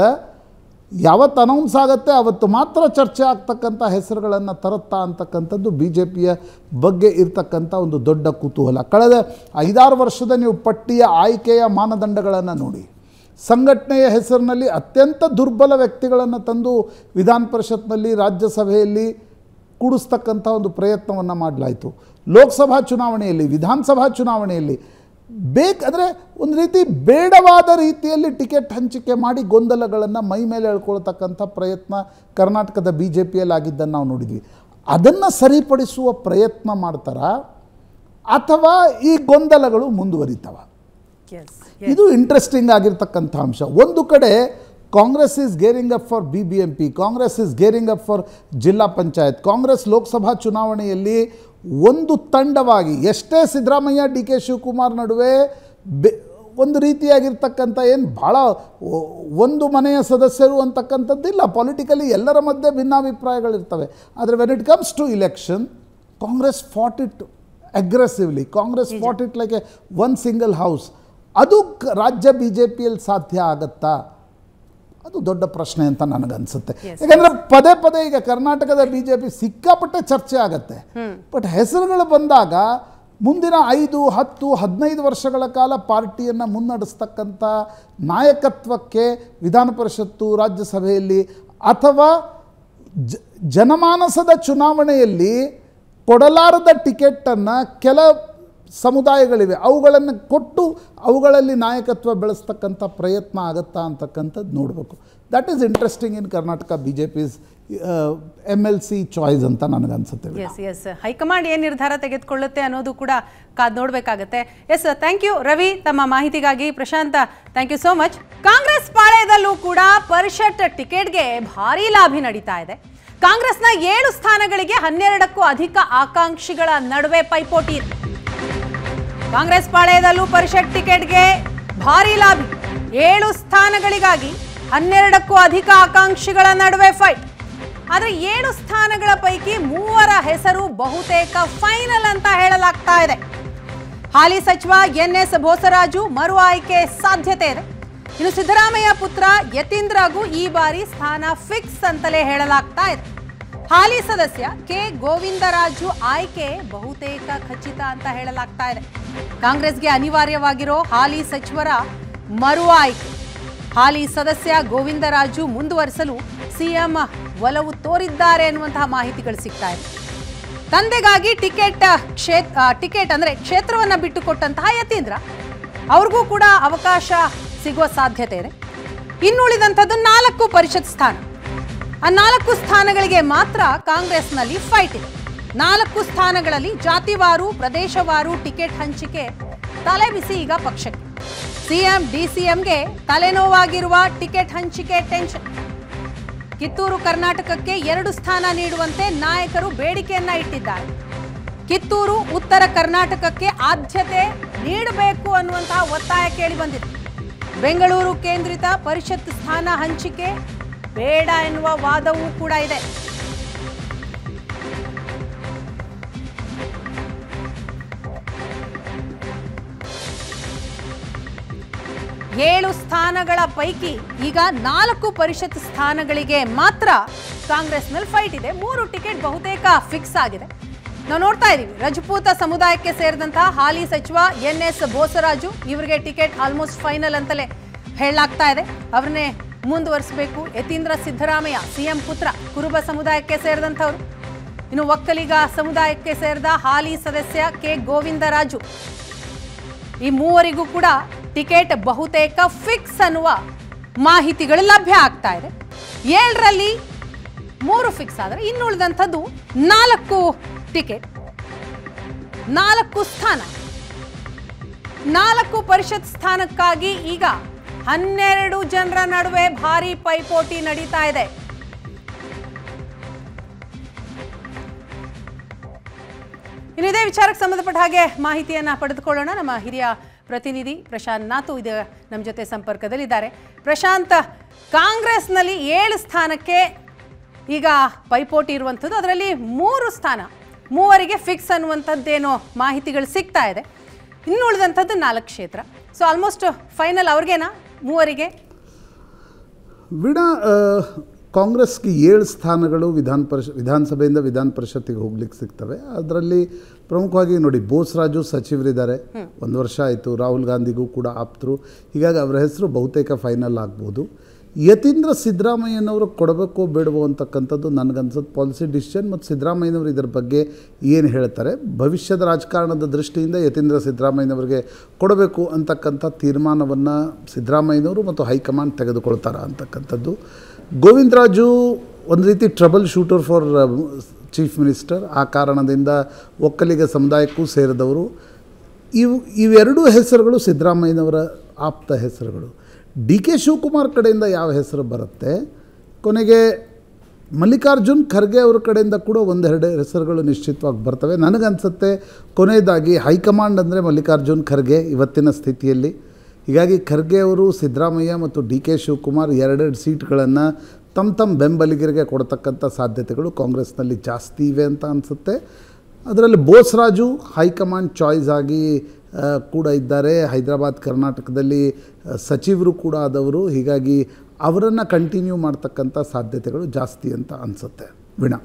Speaker 3: ಯಾವತ್ತು ಅನೌನ್ಸ್ ಆಗುತ್ತೆ ಅವತ್ತು ಮಾತ್ರ ಚರ್ಚೆ ಆಗ್ತಕ್ಕಂಥ ಹೆಸರುಗಳನ್ನು ತರುತ್ತಾ ಅಂತಕ್ಕಂಥದ್ದು ಬಿ ಜೆ ಪಿಯ ಬಗ್ಗೆ ಇರ್ತಕ್ಕಂಥ ಒಂದು ದೊಡ್ಡ ಕುತೂಹಲ ಕಳೆದ ಐದಾರು ವರ್ಷದ ನೀವು ಪಟ್ಟಿಯ ಆಯ್ಕೆಯ ಮಾನದಂಡಗಳನ್ನು ನೋಡಿ ಸಂಘಟನೆಯ ಹೆಸರಿನಲ್ಲಿ ಅತ್ಯಂತ ದುರ್ಬಲ ವ್ಯಕ್ತಿಗಳನ್ನು ತಂದು ವಿಧಾನ ಪರಿಷತ್ನಲ್ಲಿ ರಾಜ್ಯಸಭೆಯಲ್ಲಿ ಕೂಡಿಸ್ತಕ್ಕಂಥ ಒಂದು ಪ್ರಯತ್ನವನ್ನು ಮಾಡಲಾಯಿತು ಲೋಕಸಭಾ ಚುನಾವಣೆಯಲ್ಲಿ ವಿಧಾನಸಭಾ ಚುನಾವಣೆಯಲ್ಲಿ ಬೇಕ್ ಅಂದರೆ ಒಂದು ರೀತಿ ಬೇಡವಾದ ರೀತಿಯಲ್ಲಿ ಟಿಕೆಟ್ ಹಂಚಿಕೆ ಮಾಡಿ ಗೊಂದಲಗಳನ್ನು ಮೈ ಮೇಲೆ ಎಳ್ಕೊಳ್ತಕ್ಕಂಥ ಪ್ರಯತ್ನ ಕರ್ನಾಟಕದ ಬಿ ಜೆ ಪಿಯಲ್ಲಿ ಆಗಿದ್ದನ್ನು ನಾವು ನೋಡಿದ್ವಿ ಅದನ್ನು ಸರಿಪಡಿಸುವ ಪ್ರಯತ್ನ ಮಾಡ್ತಾರಾ ಅಥವಾ ಈ ಗೊಂದಲಗಳು ಮುಂದುವರಿತವ
Speaker 1: ಎಸ್
Speaker 3: ಇದು ಇಂಟ್ರೆಸ್ಟಿಂಗ್ ಆಗಿರ್ತಕ್ಕಂಥ ಅಂಶ ಒಂದು ಕಡೆ Congress is gearing up for B B M P Congress is gearing up for ಜಿಲ್ಲಾ ಪಂಚಾಯತ್ ಕಾಂಗ್ರೆಸ್ ಲೋಕಸಭಾ ಚುನಾವಣೆಯಲ್ಲಿ ಒಂದು ತಂಡವಾಗಿ ಎಷ್ಟೇ ಸಿದ್ದರಾಮಯ್ಯ ಡಿ ಕೆ ಶಿವಕುಮಾರ್ ನಡುವೆ ಬೆ ಒಂದು ರೀತಿಯಾಗಿರ್ತಕ್ಕಂಥ ಏನು ಭಾಳ ಒ- ಒಂದು ಮನೆಯ ಸದಸ್ಯರು ಅಂತಕ್ಕಂಥದ್ದಿಲ್ಲ ಪೊಲಿಟಿಕಲಿ ಎಲ್ಲರ ಮಧ್ಯೆ ಭಿನ್ನಾಭಿಪ್ರಾಯಗಳಿರ್ತವೆ ಆದರೆ when it comes to election Congress fought it aggressively Congress fought it like a one single house ಅದು ಕ- ರಾಜ್ಯ ಬಿ ಜೆ ಪಿಯಲ್ಲಿ ಸಾಧ್ಯ ಆಗತ್ತಾ ಅದು ದೊಡ್ಡ ಪ್ರಶ್ನೆ ಅಂತ ನನಗನ್ಸುತ್ತೆ
Speaker 1: Yes,
Speaker 3: ಯಾಕಂದ್ರೆ ಪದೇ ಪದೇ ಈಗ ಕರ್ನಾಟಕದ ಬಿ ಜೆ ಪಿ ಸಿಕ್ಕಾಪಟ್ಟೆ ಚರ್ಚೆ ಆಗತ್ತೆ ಬಟ್ ಹೆಸರುಗಳು ಬಂದಾಗ ಮುಂದಿನ ಐದು ಹತ್ತು ಹದಿನೈದು ವರ್ಷಗಳ ಕಾಲ ಪಾರ್ಟಿಯನ್ನು ಮುನ್ನಡೆಸ್ತಕ್ಕಂಥ ನಾಯಕತ್ವಕ್ಕೆ ವಿಧಾನ ಪರಿಷತ್ತು ರಾಜ್ಯಸಭೆಯಲ್ಲಿ ಅಥವಾ ಜ ಜನಮಾನಸದ ಚುನಾವಣೆಯಲ್ಲಿ ಕೊಡಲಾರದ ಟಿಕೆಟನ್ನು ಕೆಲ ಸಮುದಾಯಗಳಿವೆ ಅವುಗಳನ್ನು ಕೊಟ್ಟು ಅವುಗಳಲ್ಲಿ ನಾಯಕತ್ವ ಬೆಳೆಸ್ತಕ್ಕಂಥ ಪ್ರಯತ್ನ ಆಗತ್ತಾ ಅಂತಕ್ಕಂಥದ್ದು ನೋಡಬೇಕು that is interesting in Karnataka B J P's M L C choice ಅಂತ ನನಗನ್ಸುತ್ತೆ
Speaker 1: ಎಸ್ ಎಸ್ ಹೈಕಮಾಂಡ್ ಏನು ನಿರ್ಧಾರ ತೆಗೆದುಕೊಳ್ಳುತ್ತೆ ಅನ್ನೋದು ಕೂಡ ಕಾದ್ ನೋಡಬೇಕಾಗತ್ತೆ ಎಸ್ ಥ್ಯಾಂಕ್ ಯು ರವಿ ತಮ್ಮ ಮಾಹಿತಿಗಾಗಿ Prashanth thank you so much Congress ಪಾಳೆಯದಲ್ಲೂ ಕೂಡ ಪರಿಷತ್ ಟಿಕೆಟ್ಗೆ ಭಾರೀ ಲಾಭಿ ನಡೀತಾ ಇದೆ ಕಾಂಗ್ರೆಸ್ನ ಏಳು ಸ್ಥಾನಗಳಿಗೆ ಹನ್ನೆರಡಕ್ಕೂ ಅಧಿಕ ಆಕಾಂಕ್ಷಿಗಳ ನಡುವೆ ಪೈಪೋಟಿ ಇದೆ ಕಾಂಗ್ರೆಸ್ ಪಾಳೆಯದಲ್ಲೂ ಪರಿಷತ್ ಟಿಕೆಟ್ಗೆ ಭಾರೀ ಲಾಭಿ ಏಳು ಸ್ಥಾನಗಳಿಗಾಗಿ ಹನ್ನೆರಡಕ್ಕೂ ಅಧಿಕ ಆಕಾಂಕ್ಷಿಗಳ ನಡುವೆ ಫೈಟ್ ಆದರೆ ಏಳು ಸ್ಥಾನಗಳ ಪೈಕಿ ಮೂವರ ಹೆಸರು ಬಹುತೇಕ ಫೈನಲ್ ಅಂತ ಹೇಳಲಾಗ್ತಾ ಇದೆ ಹಾಲಿ ಸಚಿವ ಎನ್ ಎಸ್ ಬೋಸರಾಜು ಮರು ಆಯ್ಕೆ ಸಾಧ್ಯತೆ ಇದೆ ಇನ್ನು ಸಿದ್ದರಾಮಯ್ಯ ಪುತ್ರ ಯತೀಂದ್ರಗೂ ಈ ಬಾರಿ ಸ್ಥಾನ ಫಿಕ್ಸ್ ಅಂತಲೇ ಹೇಳಲಾಗ್ತಾ ಇದೆ ಹಾಲಿ ಸದಸ್ಯ ಕೆ ಗೋವಿಂದರಾಜು ಆಯ್ಕೆ ಬಹುತೇಕ ಖಚಿತ ಅಂತ ಹೇಳಲಾಗ್ತಾ ಇದೆ ಕಾಂಗ್ರೆಸ್ಗೆ ಅನಿವಾರ್ಯವಾಗಿರೋ ಹಾಲಿ ಸಚಿವರ ಮರು ಆಯ್ಕೆ ಹಾಲಿ ಸದಸ್ಯ ಗೋವಿಂದರಾಜು ಮುಂದುವರಿಸಲು ಸಿಎಂ ಒಲವು ತೋರಿದ್ದಾರೆ ಎನ್ನುವಂತಹ ಮಾಹಿತಿಗಳು ಸಿಗ್ತಾ ಇದೆ ತಂದೆಗಾಗಿ ಟಿಕೆಟ್ ಕ್ಷೇತ್ರ ಟಿಕೆಟ್ ಅಂದ್ರೆ ಕ್ಷೇತ್ರವನ್ನ ಬಿಟ್ಟುಕೊಟ್ಟಂತಹ ಯತೀಂದ್ರ ಅವ್ರಿಗೂ ಕೂಡ ಅವಕಾಶ ಸಿಗುವ ಸಾಧ್ಯತೆ ಇದೆ ಇನ್ನುಳಿದಂಥದ್ದು ನಾಲ್ಕು ಪರಿಷತ್ ಸ್ಥಾನ ಆ ನಾಲ್ಕು ಸ್ಥಾನಗಳಿಗೆ ಮಾತ್ರ ಕಾಂಗ್ರೆಸ್ನಲ್ಲಿ ಫೈಟ್ ಇದೆ ನಾಲ್ಕು ಸ್ಥಾನಗಳಲ್ಲಿ ಜಾತಿವಾರು ಪ್ರದೇಶವಾರು ಟಿಕೆಟ್ ಹಂಚಿಕೆ ತಲೆಬಿಸಿ ಈಗ ಪಕ್ಷಕ್ಕೆ ಸಿಎಂ ಡಿಸಿಎಂಗೆ ತಲೆನೋವಾಗಿರುವ ಟಿಕೆಟ್ ಹಂಚಿಕೆ ಟೆನ್ಷನ್ ಕಿತ್ತೂರು ಕರ್ನಾಟಕಕ್ಕೆ ಎರಡು ಸ್ಥಾನ ನೀಡುವಂತೆ ನಾಯಕರು ಬೇಡಿಕೆಯನ್ನ ಇಟ್ಟಿದ್ದಾರೆ ಕಿತ್ತೂರು ಉತ್ತರ ಕರ್ನಾಟಕಕ್ಕೆ ಆದ್ಯತೆ ನೀಡಬೇಕು ಅನ್ನುವಂತಹ ಒತ್ತಾಯ ಕೇಳಿ ಬಂದಿದೆ ಬೆಂಗಳೂರು ಕೇಂದ್ರಿತ ಪರಿಷತ್ ಸ್ಥಾನ ಹಂಚಿಕೆ ಬೇಡ ಎನ್ನುವ ವಾದವೂ ಕೂಡ ಇದೆ ಏಳು ಸ್ಥಾನಗಳ ಪೈಕಿ ಈಗ ನಾಲ್ಕು ಪರಿಷತ್ ಸ್ಥಾನಗಳಿಗೆ ಮಾತ್ರ ಕಾಂಗ್ರೆಸ್ನಲ್ಲಿ ಫೈಟ್ ಇದೆ ಮೂರು ಟಿಕೆಟ್ ಬಹುತೇಕ ಫಿಕ್ಸ್ ಆಗಿದೆ ನಾವು ನೋಡ್ತಾ ಇದ್ದೀವಿ ರಜಪೂತ ಸಮುದಾಯಕ್ಕೆ ಸೇರಿದಂತಹ ಹಾಲಿ ಸಚಿವ ಎನ್ ಎಸ್ ಬೋಸರಾಜು ಇವರಿಗೆ ಟಿಕೆಟ್ ಆಲ್ಮೋಸ್ಟ್ ಫೈನಲ್ ಅಂತಲೇ ಹೇಳಲಾಗ್ತಾ ಇದೆ ಅವ್ರನ್ನೇ ಮುಂದುವರಿಸಬೇಕು ಯತೀಂದ್ರ ಸಿದ್ದರಾಮಯ್ಯ ಸಿಎಂ ಪುತ್ರ ಕುರುಬ ಸಮುದಾಯಕ್ಕೆ ಸೇರಿದಂಥವ್ರು ಇನ್ನು ಒಕ್ಕಲಿಗ ಸಮುದಾಯಕ್ಕೆ ಸೇರಿದ ಹಾಲಿ ಸದಸ್ಯ ಕೆ ಗೋವಿಂದರಾಜು ಈ ಮೂವರಿಗೂ ಕೂಡ ಟಿಕೆಟ್ ಬಹುತೇಕ ಫಿಕ್ಸ್ ಅನ್ನುವ ಮಾಹಿತಿಗಳು ಲಭ್ಯ ಆಗ್ತಾ ಇದೆ ಏಳರಲ್ಲಿ ಮೂರು ಫಿಕ್ಸ್ ಆದರೆ ಇನ್ನುಳಿದಂಥದ್ದು ನಾಲ್ಕು ಟಿಕೆಟ್ ನಾಲ್ಕು ಸ್ಥಾನ ನಾಲ್ಕು ಪರಿಷತ್ ಸ್ಥಾನಕ್ಕಾಗಿ ಈಗ ಹನ್ನೆರಡು ಜನರ ನಡುವೆ ಭಾರಿ ಪೈಪೋಟಿ ನಡೀತಾ ಇದೆ ಇನ್ನು ಇದೇ ವಿಚಾರಕ್ಕೆ ಸಂಬಂಧಪಟ್ಟ ಹಾಗೆ ಮಾಹಿತಿಯನ್ನ ಪಡೆದುಕೊಳ್ಳೋಣ ನಮ್ಮ ಹಿರಿಯ ಪ್ರತಿನಿಧಿ ಪ್ರಶಾಂತ್ ನಾತು ಇದು ನಮ್ಮ ಜೊತೆ ಸಂಪರ್ಕದಲ್ಲಿದ್ದಾರೆ ಪ್ರಶಾಂತ್ ಕಾಂಗ್ರೆಸ್ನಲ್ಲಿ ಏಳು ಸ್ಥಾನಕ್ಕೆ ಈಗ ಪೈಪೋಟಿ ಇರುವಂಥದ್ದು ಅದರಲ್ಲಿ ಮೂರು ಸ್ಥಾನ ಮೂವರಿಗೆ ಫಿಕ್ಸ್ ಅನ್ನುವಂಥದ್ದೇನೋ ಮಾಹಿತಿಗಳು ಸಿಗ್ತಾ ಇದೆ ಇನ್ನು ಉಳಿದಂಥದ್ದು ನಾಲ್ಕು ಕ್ಷೇತ್ರ ಸೊ ಆಲ್ಮೋಸ್ಟ್ ಫೈನಲ್ ಅವ್ರಿಗೇನಾ ಮೂವರಿಗೆ
Speaker 3: ವೀಣಾ ಆ, ಕಾಂಗ್ರೆಸ್ಗೆ ಏಳು ಸ್ಥಾನಗಳು ವಿಧಾನ ಪರಿಷ ವಿಧಾನಸಭೆಯಿಂದ ವಿಧಾನ ಪರಿಷತ್ತಿಗೆ ಹೋಗ್ಲಿಕ್ಕೆ ಸಿಗ್ತವೆ ಅದರಲ್ಲಿ ಪ್ರಮುಖವಾಗಿ ನೋಡಿ ಬೋಸ್ರಾಜು ಸಚಿವರಿದ್ದಾರೆ ಒಂದು ವರ್ಷ ಆಯಿತು ರಾಹುಲ್ ಗಾಂಧಿಗೂ ಕೂಡ ಆಪ್ತರು ಹೀಗಾಗಿ ಅವರ ಹೆಸರು ಬಹುತೇಕ ಫೈನಲ್ ಆಗ್ಬೋದು ಯತೀಂದ್ರ ಸಿದ್ದರಾಮಯ್ಯನವರು ಕೊಡಬೇಕೋ ಬೇಡವೋ ಅಂತಕ್ಕಂಥದ್ದು ನನಗನ್ಸೋದು ಪಾಲಿಸಿ ಡಿಸಿಷನ್ ಮತ್ತು ಸಿದ್ದರಾಮಯ್ಯನವರು ಇದರ ಬಗ್ಗೆ ಏನು ಹೇಳ್ತಾರೆ ಭವಿಷ್ಯದ ರಾಜಕಾರಣದ ದೃಷ್ಟಿಯಿಂದ ಯತೀಂದ್ರ ಸಿದ್ದರಾಮಯ್ಯನವರಿಗೆ ಕೊಡಬೇಕು ಅಂತಕ್ಕಂಥ ತೀರ್ಮಾನವನ್ನು ಸಿದ್ದರಾಮಯ್ಯನವರು ಮತ್ತು ಹೈಕಮಾಂಡ್ ತೆಗೆದುಕೊಳ್ತಾರ ಅಂತಕ್ಕಂಥದ್ದು ಗೋವಿಂದರಾಜು ಒಂದು ರೀತಿ trouble shooter for chief minister ಆ ಕಾರಣದಿಂದ ಒಕ್ಕಲಿಗ ಸಮುದಾಯಕ್ಕೂ ಸೇರಿದವರು ಇವು ಇವೆರಡೂ ಹೆಸರುಗಳು ಸಿದ್ದರಾಮಯ್ಯನವರ ಆಪ್ತ ಹೆಸರುಗಳು ಡಿ ಕೆ ಶಿವಕುಮಾರ್ ಕಡೆಯಿಂದ ಯಾವ ಹೆಸರು ಬರುತ್ತೆ ಕೊನೆಗೆ ಮಲ್ಲಿಕಾರ್ಜುನ್ ಖರ್ಗೆ ಅವ್ರ ಕಡೆಯಿಂದ ಕೂಡ ಒಂದೆರಡು ಹೆಸರುಗಳು ನಿಶ್ಚಿತವಾಗಿ ಬರ್ತವೆ ನನಗನ್ಸುತ್ತೆ ಕೊನೆಯದಾಗಿ ಹೈಕಮಾಂಡ್ ಅಂದರೆ ಮಲ್ಲಿಕಾರ್ಜುನ್ ಖರ್ಗೆ ಇವತ್ತಿನ ಸ್ಥಿತಿಯಲ್ಲಿ ಹೀಗಾಗಿ ಖರ್ಗೆ ಅವರು ಸಿದ್ದರಾಮಯ್ಯ ಮತ್ತು ಡಿ ಕೆ ಶಿವಕುಮಾರ್ ಎರಡೆರಡು ಸೀಟ್ಗಳನ್ನು ತಮ್ಮ ತಮ್ಮ ಬೆಂಬಲಿಗರಿಗೆ ಕೊಡ್ತಕ್ಕಂಥ ಸಾಧ್ಯತೆಗಳು ಕಾಂಗ್ರೆಸ್ನಲ್ಲಿ ಜಾಸ್ತಿ ಇವೆ ಅಂತ ಅನಿಸುತ್ತೆ ಅದರಲ್ಲಿ ಬೋಸ್ರಾಜು ಹೈಕಮಾಂಡ್ ಚಾಯ್ಸ್ ಆಗಿ ಆ, ಕೂಡ ಇದ್ದಾರೆ ಹೈದರಾಬಾದ್ ಕರ್ನಾಟಕದಲ್ಲಿ ಆ, ಸಚಿವರು ಕೂಡ ಆದವರು ಹೀಗಾಗಿ ಅವರನ್ನು ಕಂಟಿನ್ಯೂ ಮಾಡ್ತಕ್ಕಂಥ ಸಾಧ್ಯತೆಗಳು ಜಾಸ್ತಿ ಅಂತ ಅನಿಸುತ್ತೆ ವೀಣಾ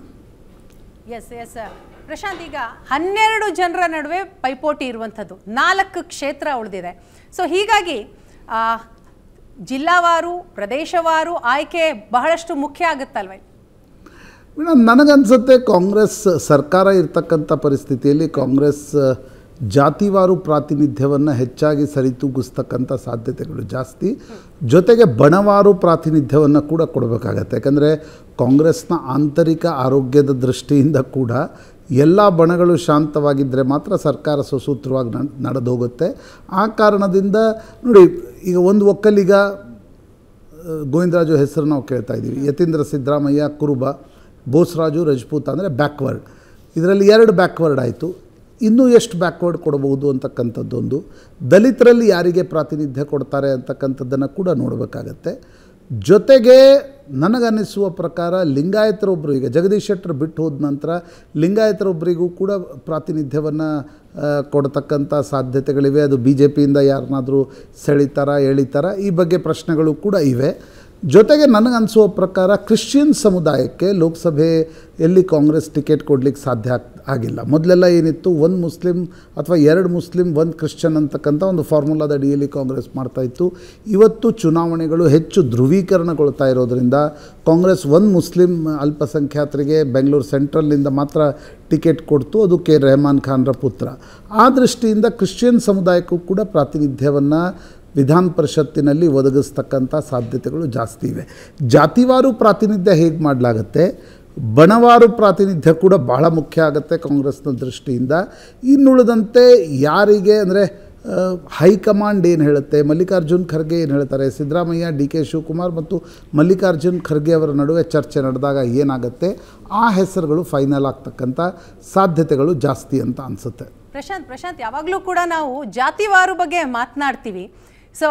Speaker 1: ಎಸ್ ಎಸ್ ಪ್ರಶಾಂತ್ ಈಗ ಹನ್ನೆರಡು ಜನರ ನಡುವೆ ಪೈಪೋಟಿ ಇರುವಂಥದ್ದು ನಾಲ್ಕು ಕ್ಷೇತ್ರ ಉಳಿದಿದೆ ಸೊ ಹೀಗಾಗಿ ಆ, ಜಿಲ್ಲಾವಾರು ಪ್ರದೇಶವಾರು ಆಯ್ಕೆ ಬಹಳಷ್ಟು ಮುಖ್ಯ ಆಗುತ್ತಲ್ವೇ
Speaker 3: ಮೇಡಮ್ ನನಗನ್ಸುತ್ತೆ ಕಾಂಗ್ರೆಸ್ ಸರ್ಕಾರ ಇರ್ತಕ್ಕಂಥ ಪರಿಸ್ಥಿತಿಯಲ್ಲಿ ಕಾಂಗ್ರೆಸ್ ಆ, ಜಾತಿವಾರು ಪ್ರಾತಿನಿಧ್ಯವನ್ನು ಹೆಚ್ಚಾಗಿ ಸರಿತೂಗಿಸ್ತಕ್ಕಂಥ ಸಾಧ್ಯತೆಗಳು ಜಾಸ್ತಿ ಜೊತೆಗೆ ಬಣವಾರು ಪ್ರಾತಿನಿಧ್ಯವನ್ನು ಕೂಡ ಕೊಡಬೇಕಾಗತ್ತೆ ಯಾಕಂದರೆ ಕಾಂಗ್ರೆಸ್ನ ಆಂತರಿಕ ಆರೋಗ್ಯದ ದೃಷ್ಟಿಯಿಂದ ಕೂಡ ಎಲ್ಲ ಬಣಗಳು ಶಾಂತವಾಗಿದ್ದರೆ ಮಾತ್ರ ಸರ್ಕಾರ ಸುಸೂತ್ರವಾಗಿ ನಡ್ ನಡೆದು ಹೋಗುತ್ತೆ ಆ ಕಾರಣದಿಂದ ನೋಡಿ ಈಗ ಒಂದು ಒಕ್ಕಲಿಗ ಗೋವಿಂದರಾಜು ಹೆಸರು ನಾವು ಕೇಳ್ತಾ ಇದ್ದೀವಿ ಯತೀಂದ್ರ ಸಿದ್ದರಾಮಯ್ಯ ಕುರುಬ ಬೋಸ್ರಾಜು ರಜಪೂತ್ ಅಂದರೆ ಬ್ಯಾಕ್ವರ್ಡ್ ಇದರಲ್ಲಿ ಎರಡು ಬ್ಯಾಕ್ವರ್ಡ್ ಆಯಿತು ಇನ್ನೂ ಎಷ್ಟು ಬ್ಯಾಕ್ವರ್ಡ್ ಕೊಡಬಹುದು ಅಂತಕ್ಕಂಥದ್ದೊಂದು ದಲಿತರಲ್ಲಿ ಯಾರಿಗೆ ಪ್ರಾತಿನಿಧ್ಯ ಕೊಡ್ತಾರೆ ಅಂತಕ್ಕಂಥದ್ದನ್ನು ಕೂಡ ನೋಡಬೇಕಾಗತ್ತೆ ಜೊತೆಗೆ ನನಗನ್ನಿಸುವ ಪ್ರಕಾರ ಲಿಂಗಾಯತರೊಬ್ಬರು ಈಗ ಜಗದೀಶ್ ಶೆಟ್ಟರ್ ಬಿಟ್ಟು ಹೋದ ನಂತರ ಲಿಂಗಾಯತರೊಬ್ಬರಿಗೂ ಕೂಡ ಪ್ರಾತಿನಿಧ್ಯವನ್ನು ಕೊಡ್ತಕ್ಕಂಥ ಸಾಧ್ಯತೆಗಳಿವೆ ಅದು ಬಿ ಜೆ ಪಿಯಿಂದ ಯಾರನ್ನಾದರೂ ಸೆಳಿತಾರ ಎಳಿತಾರ ಈ ಬಗ್ಗೆ ಪ್ರಶ್ನೆಗಳು ಕೂಡ ಇವೆ ಜೊತೆಗೆ ನನಗನ್ಸುವ ಪ್ರಕಾರ ಕ್ರಿಶ್ಚಿಯನ್ ಸಮುದಾಯಕ್ಕೆ ಲೋಕಸಭೆಯಲ್ಲಿ ಕಾಂಗ್ರೆಸ್ ಟಿಕೆಟ್ ಕೊಡಲಿಕ್ಕೆ ಸಾಧ್ಯ ಆಗ್ ಆಗಿಲ್ಲ ಮೊದಲೆಲ್ಲ ಏನಿತ್ತು ಒಂದು ಮುಸ್ಲಿಂ ಅಥವಾ ಎರಡು ಮುಸ್ಲಿಂ ಒಂದು ಕ್ರಿಶ್ಚಿಯನ್ ಅಂತಕ್ಕಂಥ ಒಂದು ಫಾರ್ಮುಲಾದ ಅಡಿಯಲ್ಲಿ ಕಾಂಗ್ರೆಸ್ ಮಾಡ್ತಾಯಿತ್ತು ಇವತ್ತು ಚುನಾವಣೆಗಳು ಹೆಚ್ಚು ಧ್ರುವೀಕರಣಗೊಳ್ತಾ ಇರೋದರಿಂದ ಕಾಂಗ್ರೆಸ್ ಒಂದು ಮುಸ್ಲಿಂ ಅಲ್ಪಸಂಖ್ಯಾತರಿಗೆ ಬೆಂಗಳೂರು ಸೆಂಟ್ರಲ್ನಿಂದ ಮಾತ್ರ ಟಿಕೆಟ್ ಕೊಡ್ತು ಅದು ಕೆ ರೆಹಮಾನ್ ಖಾನ್ರ ಪುತ್ರ ಆ ದೃಷ್ಟಿಯಿಂದ ಕ್ರಿಶ್ಚಿಯನ್ ಸಮುದಾಯಕ್ಕೂ ಕೂಡ ಪ್ರಾತಿನಿಧ್ಯವನ್ನು ವಿಧಾನ ಪರಿಷತ್ತಿನಲ್ಲಿ ಒದಗಿಸ್ತಕ್ಕಂಥ ಸಾಧ್ಯತೆಗಳು ಜಾಸ್ತಿ ಇವೆ ಜಾತಿವಾರು ಪ್ರಾತಿನಿಧ್ಯ ಹೇಗೆ ಮಾಡಲಾಗತ್ತೆ ಬಣವಾರು ಪ್ರಾತಿನಿಧ್ಯ ಕೂಡ ಬಹಳ ಮುಖ್ಯ ಆಗುತ್ತೆ ಕಾಂಗ್ರೆಸ್ನ ದೃಷ್ಟಿಯಿಂದ ಇನ್ನುಳಿದಂತೆ ಯಾರಿಗೆ ಅಂದರೆ ಹೈಕಮಾಂಡ್ ಏನು ಹೇಳುತ್ತೆ ಮಲ್ಲಿಕಾರ್ಜುನ್ ಖರ್ಗೆ ಏನು ಹೇಳ್ತಾರೆ ಸಿದ್ದರಾಮಯ್ಯ ಡಿ ಕೆ ಶಿವಕುಮಾರ್ ಮತ್ತು ಮಲ್ಲಿಕಾರ್ಜುನ್ ಖರ್ಗೆ ಅವರ ನಡುವೆ ಚರ್ಚೆ ನಡೆದಾಗ ಏನಾಗುತ್ತೆ ಆ ಹೆಸರುಗಳು ಫೈನಲ್ ಆಗ್ತಕ್ಕಂಥ ಸಾಧ್ಯತೆಗಳು ಜಾಸ್ತಿ ಅಂತ ಅನಿಸುತ್ತೆ
Speaker 1: ಪ್ರಶಾಂತ್ ಪ್ರಶಾಂತ್ ಯಾವಾಗಲೂ ಕೂಡ ನಾವು ಜಾತಿವಾರು ಬಗ್ಗೆ ಮಾತನಾಡ್ತೀವಿ ಸೊ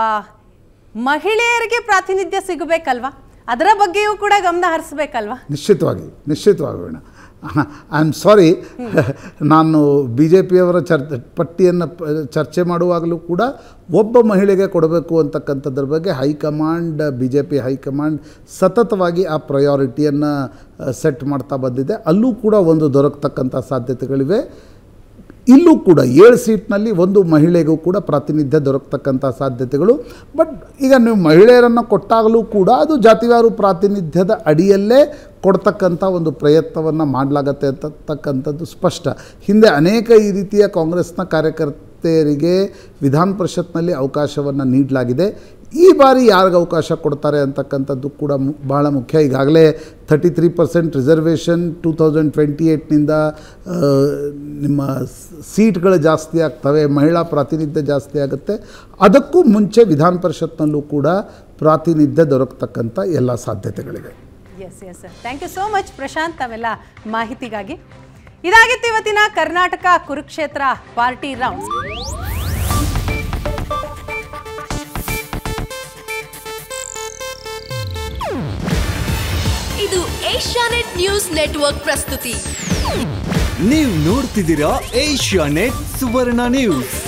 Speaker 1: ಮಹಿಳೆಯರಿಗೆ ಪ್ರಾತಿನಿಧ್ಯ ಸಿಗಬೇಕಲ್ವಾ ಅದರ ಬಗ್ಗೆಯೂ ಕೂಡ ಗಮನ ಹರಿಸ್ಬೇಕಲ್ವಾ
Speaker 3: ನಿಶ್ಚಿತವಾಗಿ ನಿಶ್ಚಿತವಾಗಿ ಐ ಆಮ್ ಸಾರಿ ನಾನು ಬಿ ಜೆ ಪಿಯವರ ಚರ್ ಪಟ್ಟಿಯನ್ನು ಪ- ಚರ್ಚೆ ಮಾಡುವಾಗಲೂ ಕೂಡ ಒಬ್ಬ ಮಹಿಳೆಗೆ ಕೊಡಬೇಕು ಅಂತಕ್ಕಂಥದ್ರ ಬಗ್ಗೆ high command B J P high command ಸತತವಾಗಿ ಆ ಪ್ರಯಾರಿಟಿಯನ್ನು ಸೆಟ್ ಮಾಡ್ತಾ ಬಂದಿದೆ ಅಲ್ಲೂ ಕೂಡ ಒಂದು ದೊರಕತಕ್ಕಂಥ ಸಾಧ್ಯತೆಗಳಿವೆ ಇಲ್ಲೂ ಕೂಡ ಏಳು ಸೀಟ್ನಲ್ಲಿ ಒಂದು ಮಹಿಳೆಗೂ ಕೂಡ ಪ್ರಾತಿನಿಧ್ಯ ದೊರಕತಕ್ಕಂಥ ಸಾಧ್ಯತೆಗಳು ಬಟ್ ಈಗ ನೀವು ಮಹಿಳೆಯರನ್ನು ಕೊಟ್ಟಾಗಲೂ ಕೂಡ ಅದು ಜಾತಿವಾರು ಪ್ರಾತಿನಿಧ್ಯದ ಅಡಿಯಲ್ಲೇ ಕೊಡ್ತಕ್ಕಂಥ ಒಂದು ಪ್ರಯತ್ನವನ್ನು ಮಾಡಲಾಗತ್ತೆ ಅಂತಕ್ಕಂಥದ್ದು ಸ್ಪಷ್ಟ ಹಿಂದೆ ಅನೇಕ ಈ ರೀತಿಯ ಕಾಂಗ್ರೆಸ್ನ ಕಾರ್ಯಕರ್ತೆಯರಿಗೆ ವಿಧಾನ ಪರಿಷತ್ನಲ್ಲಿ ಅವಕಾಶವನ್ನು ನೀಡಲಾಗಿದೆ ಈ ಬಾರಿ ಯಾರಿಗೆ ಅವಕಾಶ ಕೊಡ್ತಾರೆ ಅಂತಕ್ಕಂಥದ್ದು ಕೂಡ ಮು- ಬಹಳ ಮುಖ್ಯ ಈಗಾಗಲೇ thirty three percent reservation two thousand twenty ಏಯ್ಟ್ನಿಂದ ನಿಮ್ಮ ಸ್- ಸೀಟ್ಗಳು ಜಾಸ್ತಿ ಆಗ್ತವೆ ಮಹಿಳಾ ಪ್ರಾತಿನಿಧ್ಯ ಜಾಸ್ತಿ ಆಗುತ್ತೆ ಅದಕ್ಕೂ ಮುಂಚೆ ವಿಧಾನ ಪರಿಷತ್ನಲ್ಲೂ ಕೂಡ ಪ್ರಾತಿನಿಧ್ಯ ದೊರಕತಕ್ಕಂಥ ಎಲ್ಲ ಸಾಧ್ಯತೆಗಳಿವೆ
Speaker 1: yes yes thank you so much Prashanth ತಾವೆಲ್ಲ ಮಾಹಿತಿಗಾಗಿ ಇದಾಗಿತ್ತು ಇವತ್ತಿನ ಕರ್ನಾಟಕ ಕುರುಕ್ಷೇತ್ರ ಪಾರ್ಟಿ ರೌಂಡ್ಸ್
Speaker 5: ಇದು ಏಷ್ಯಾನೆಟ್ ನ್ಯೂಸ್ ನೆಟ್ವರ್ಕ್ ಪ್ರಸ್ತುತಿ
Speaker 6: ನೀವು ನೋಡ್ತಿದ್ದೀರಾ ಏಷ್ಯಾ ನೆಟ್ ಸುವರ್ಣ ನ್ಯೂಸ್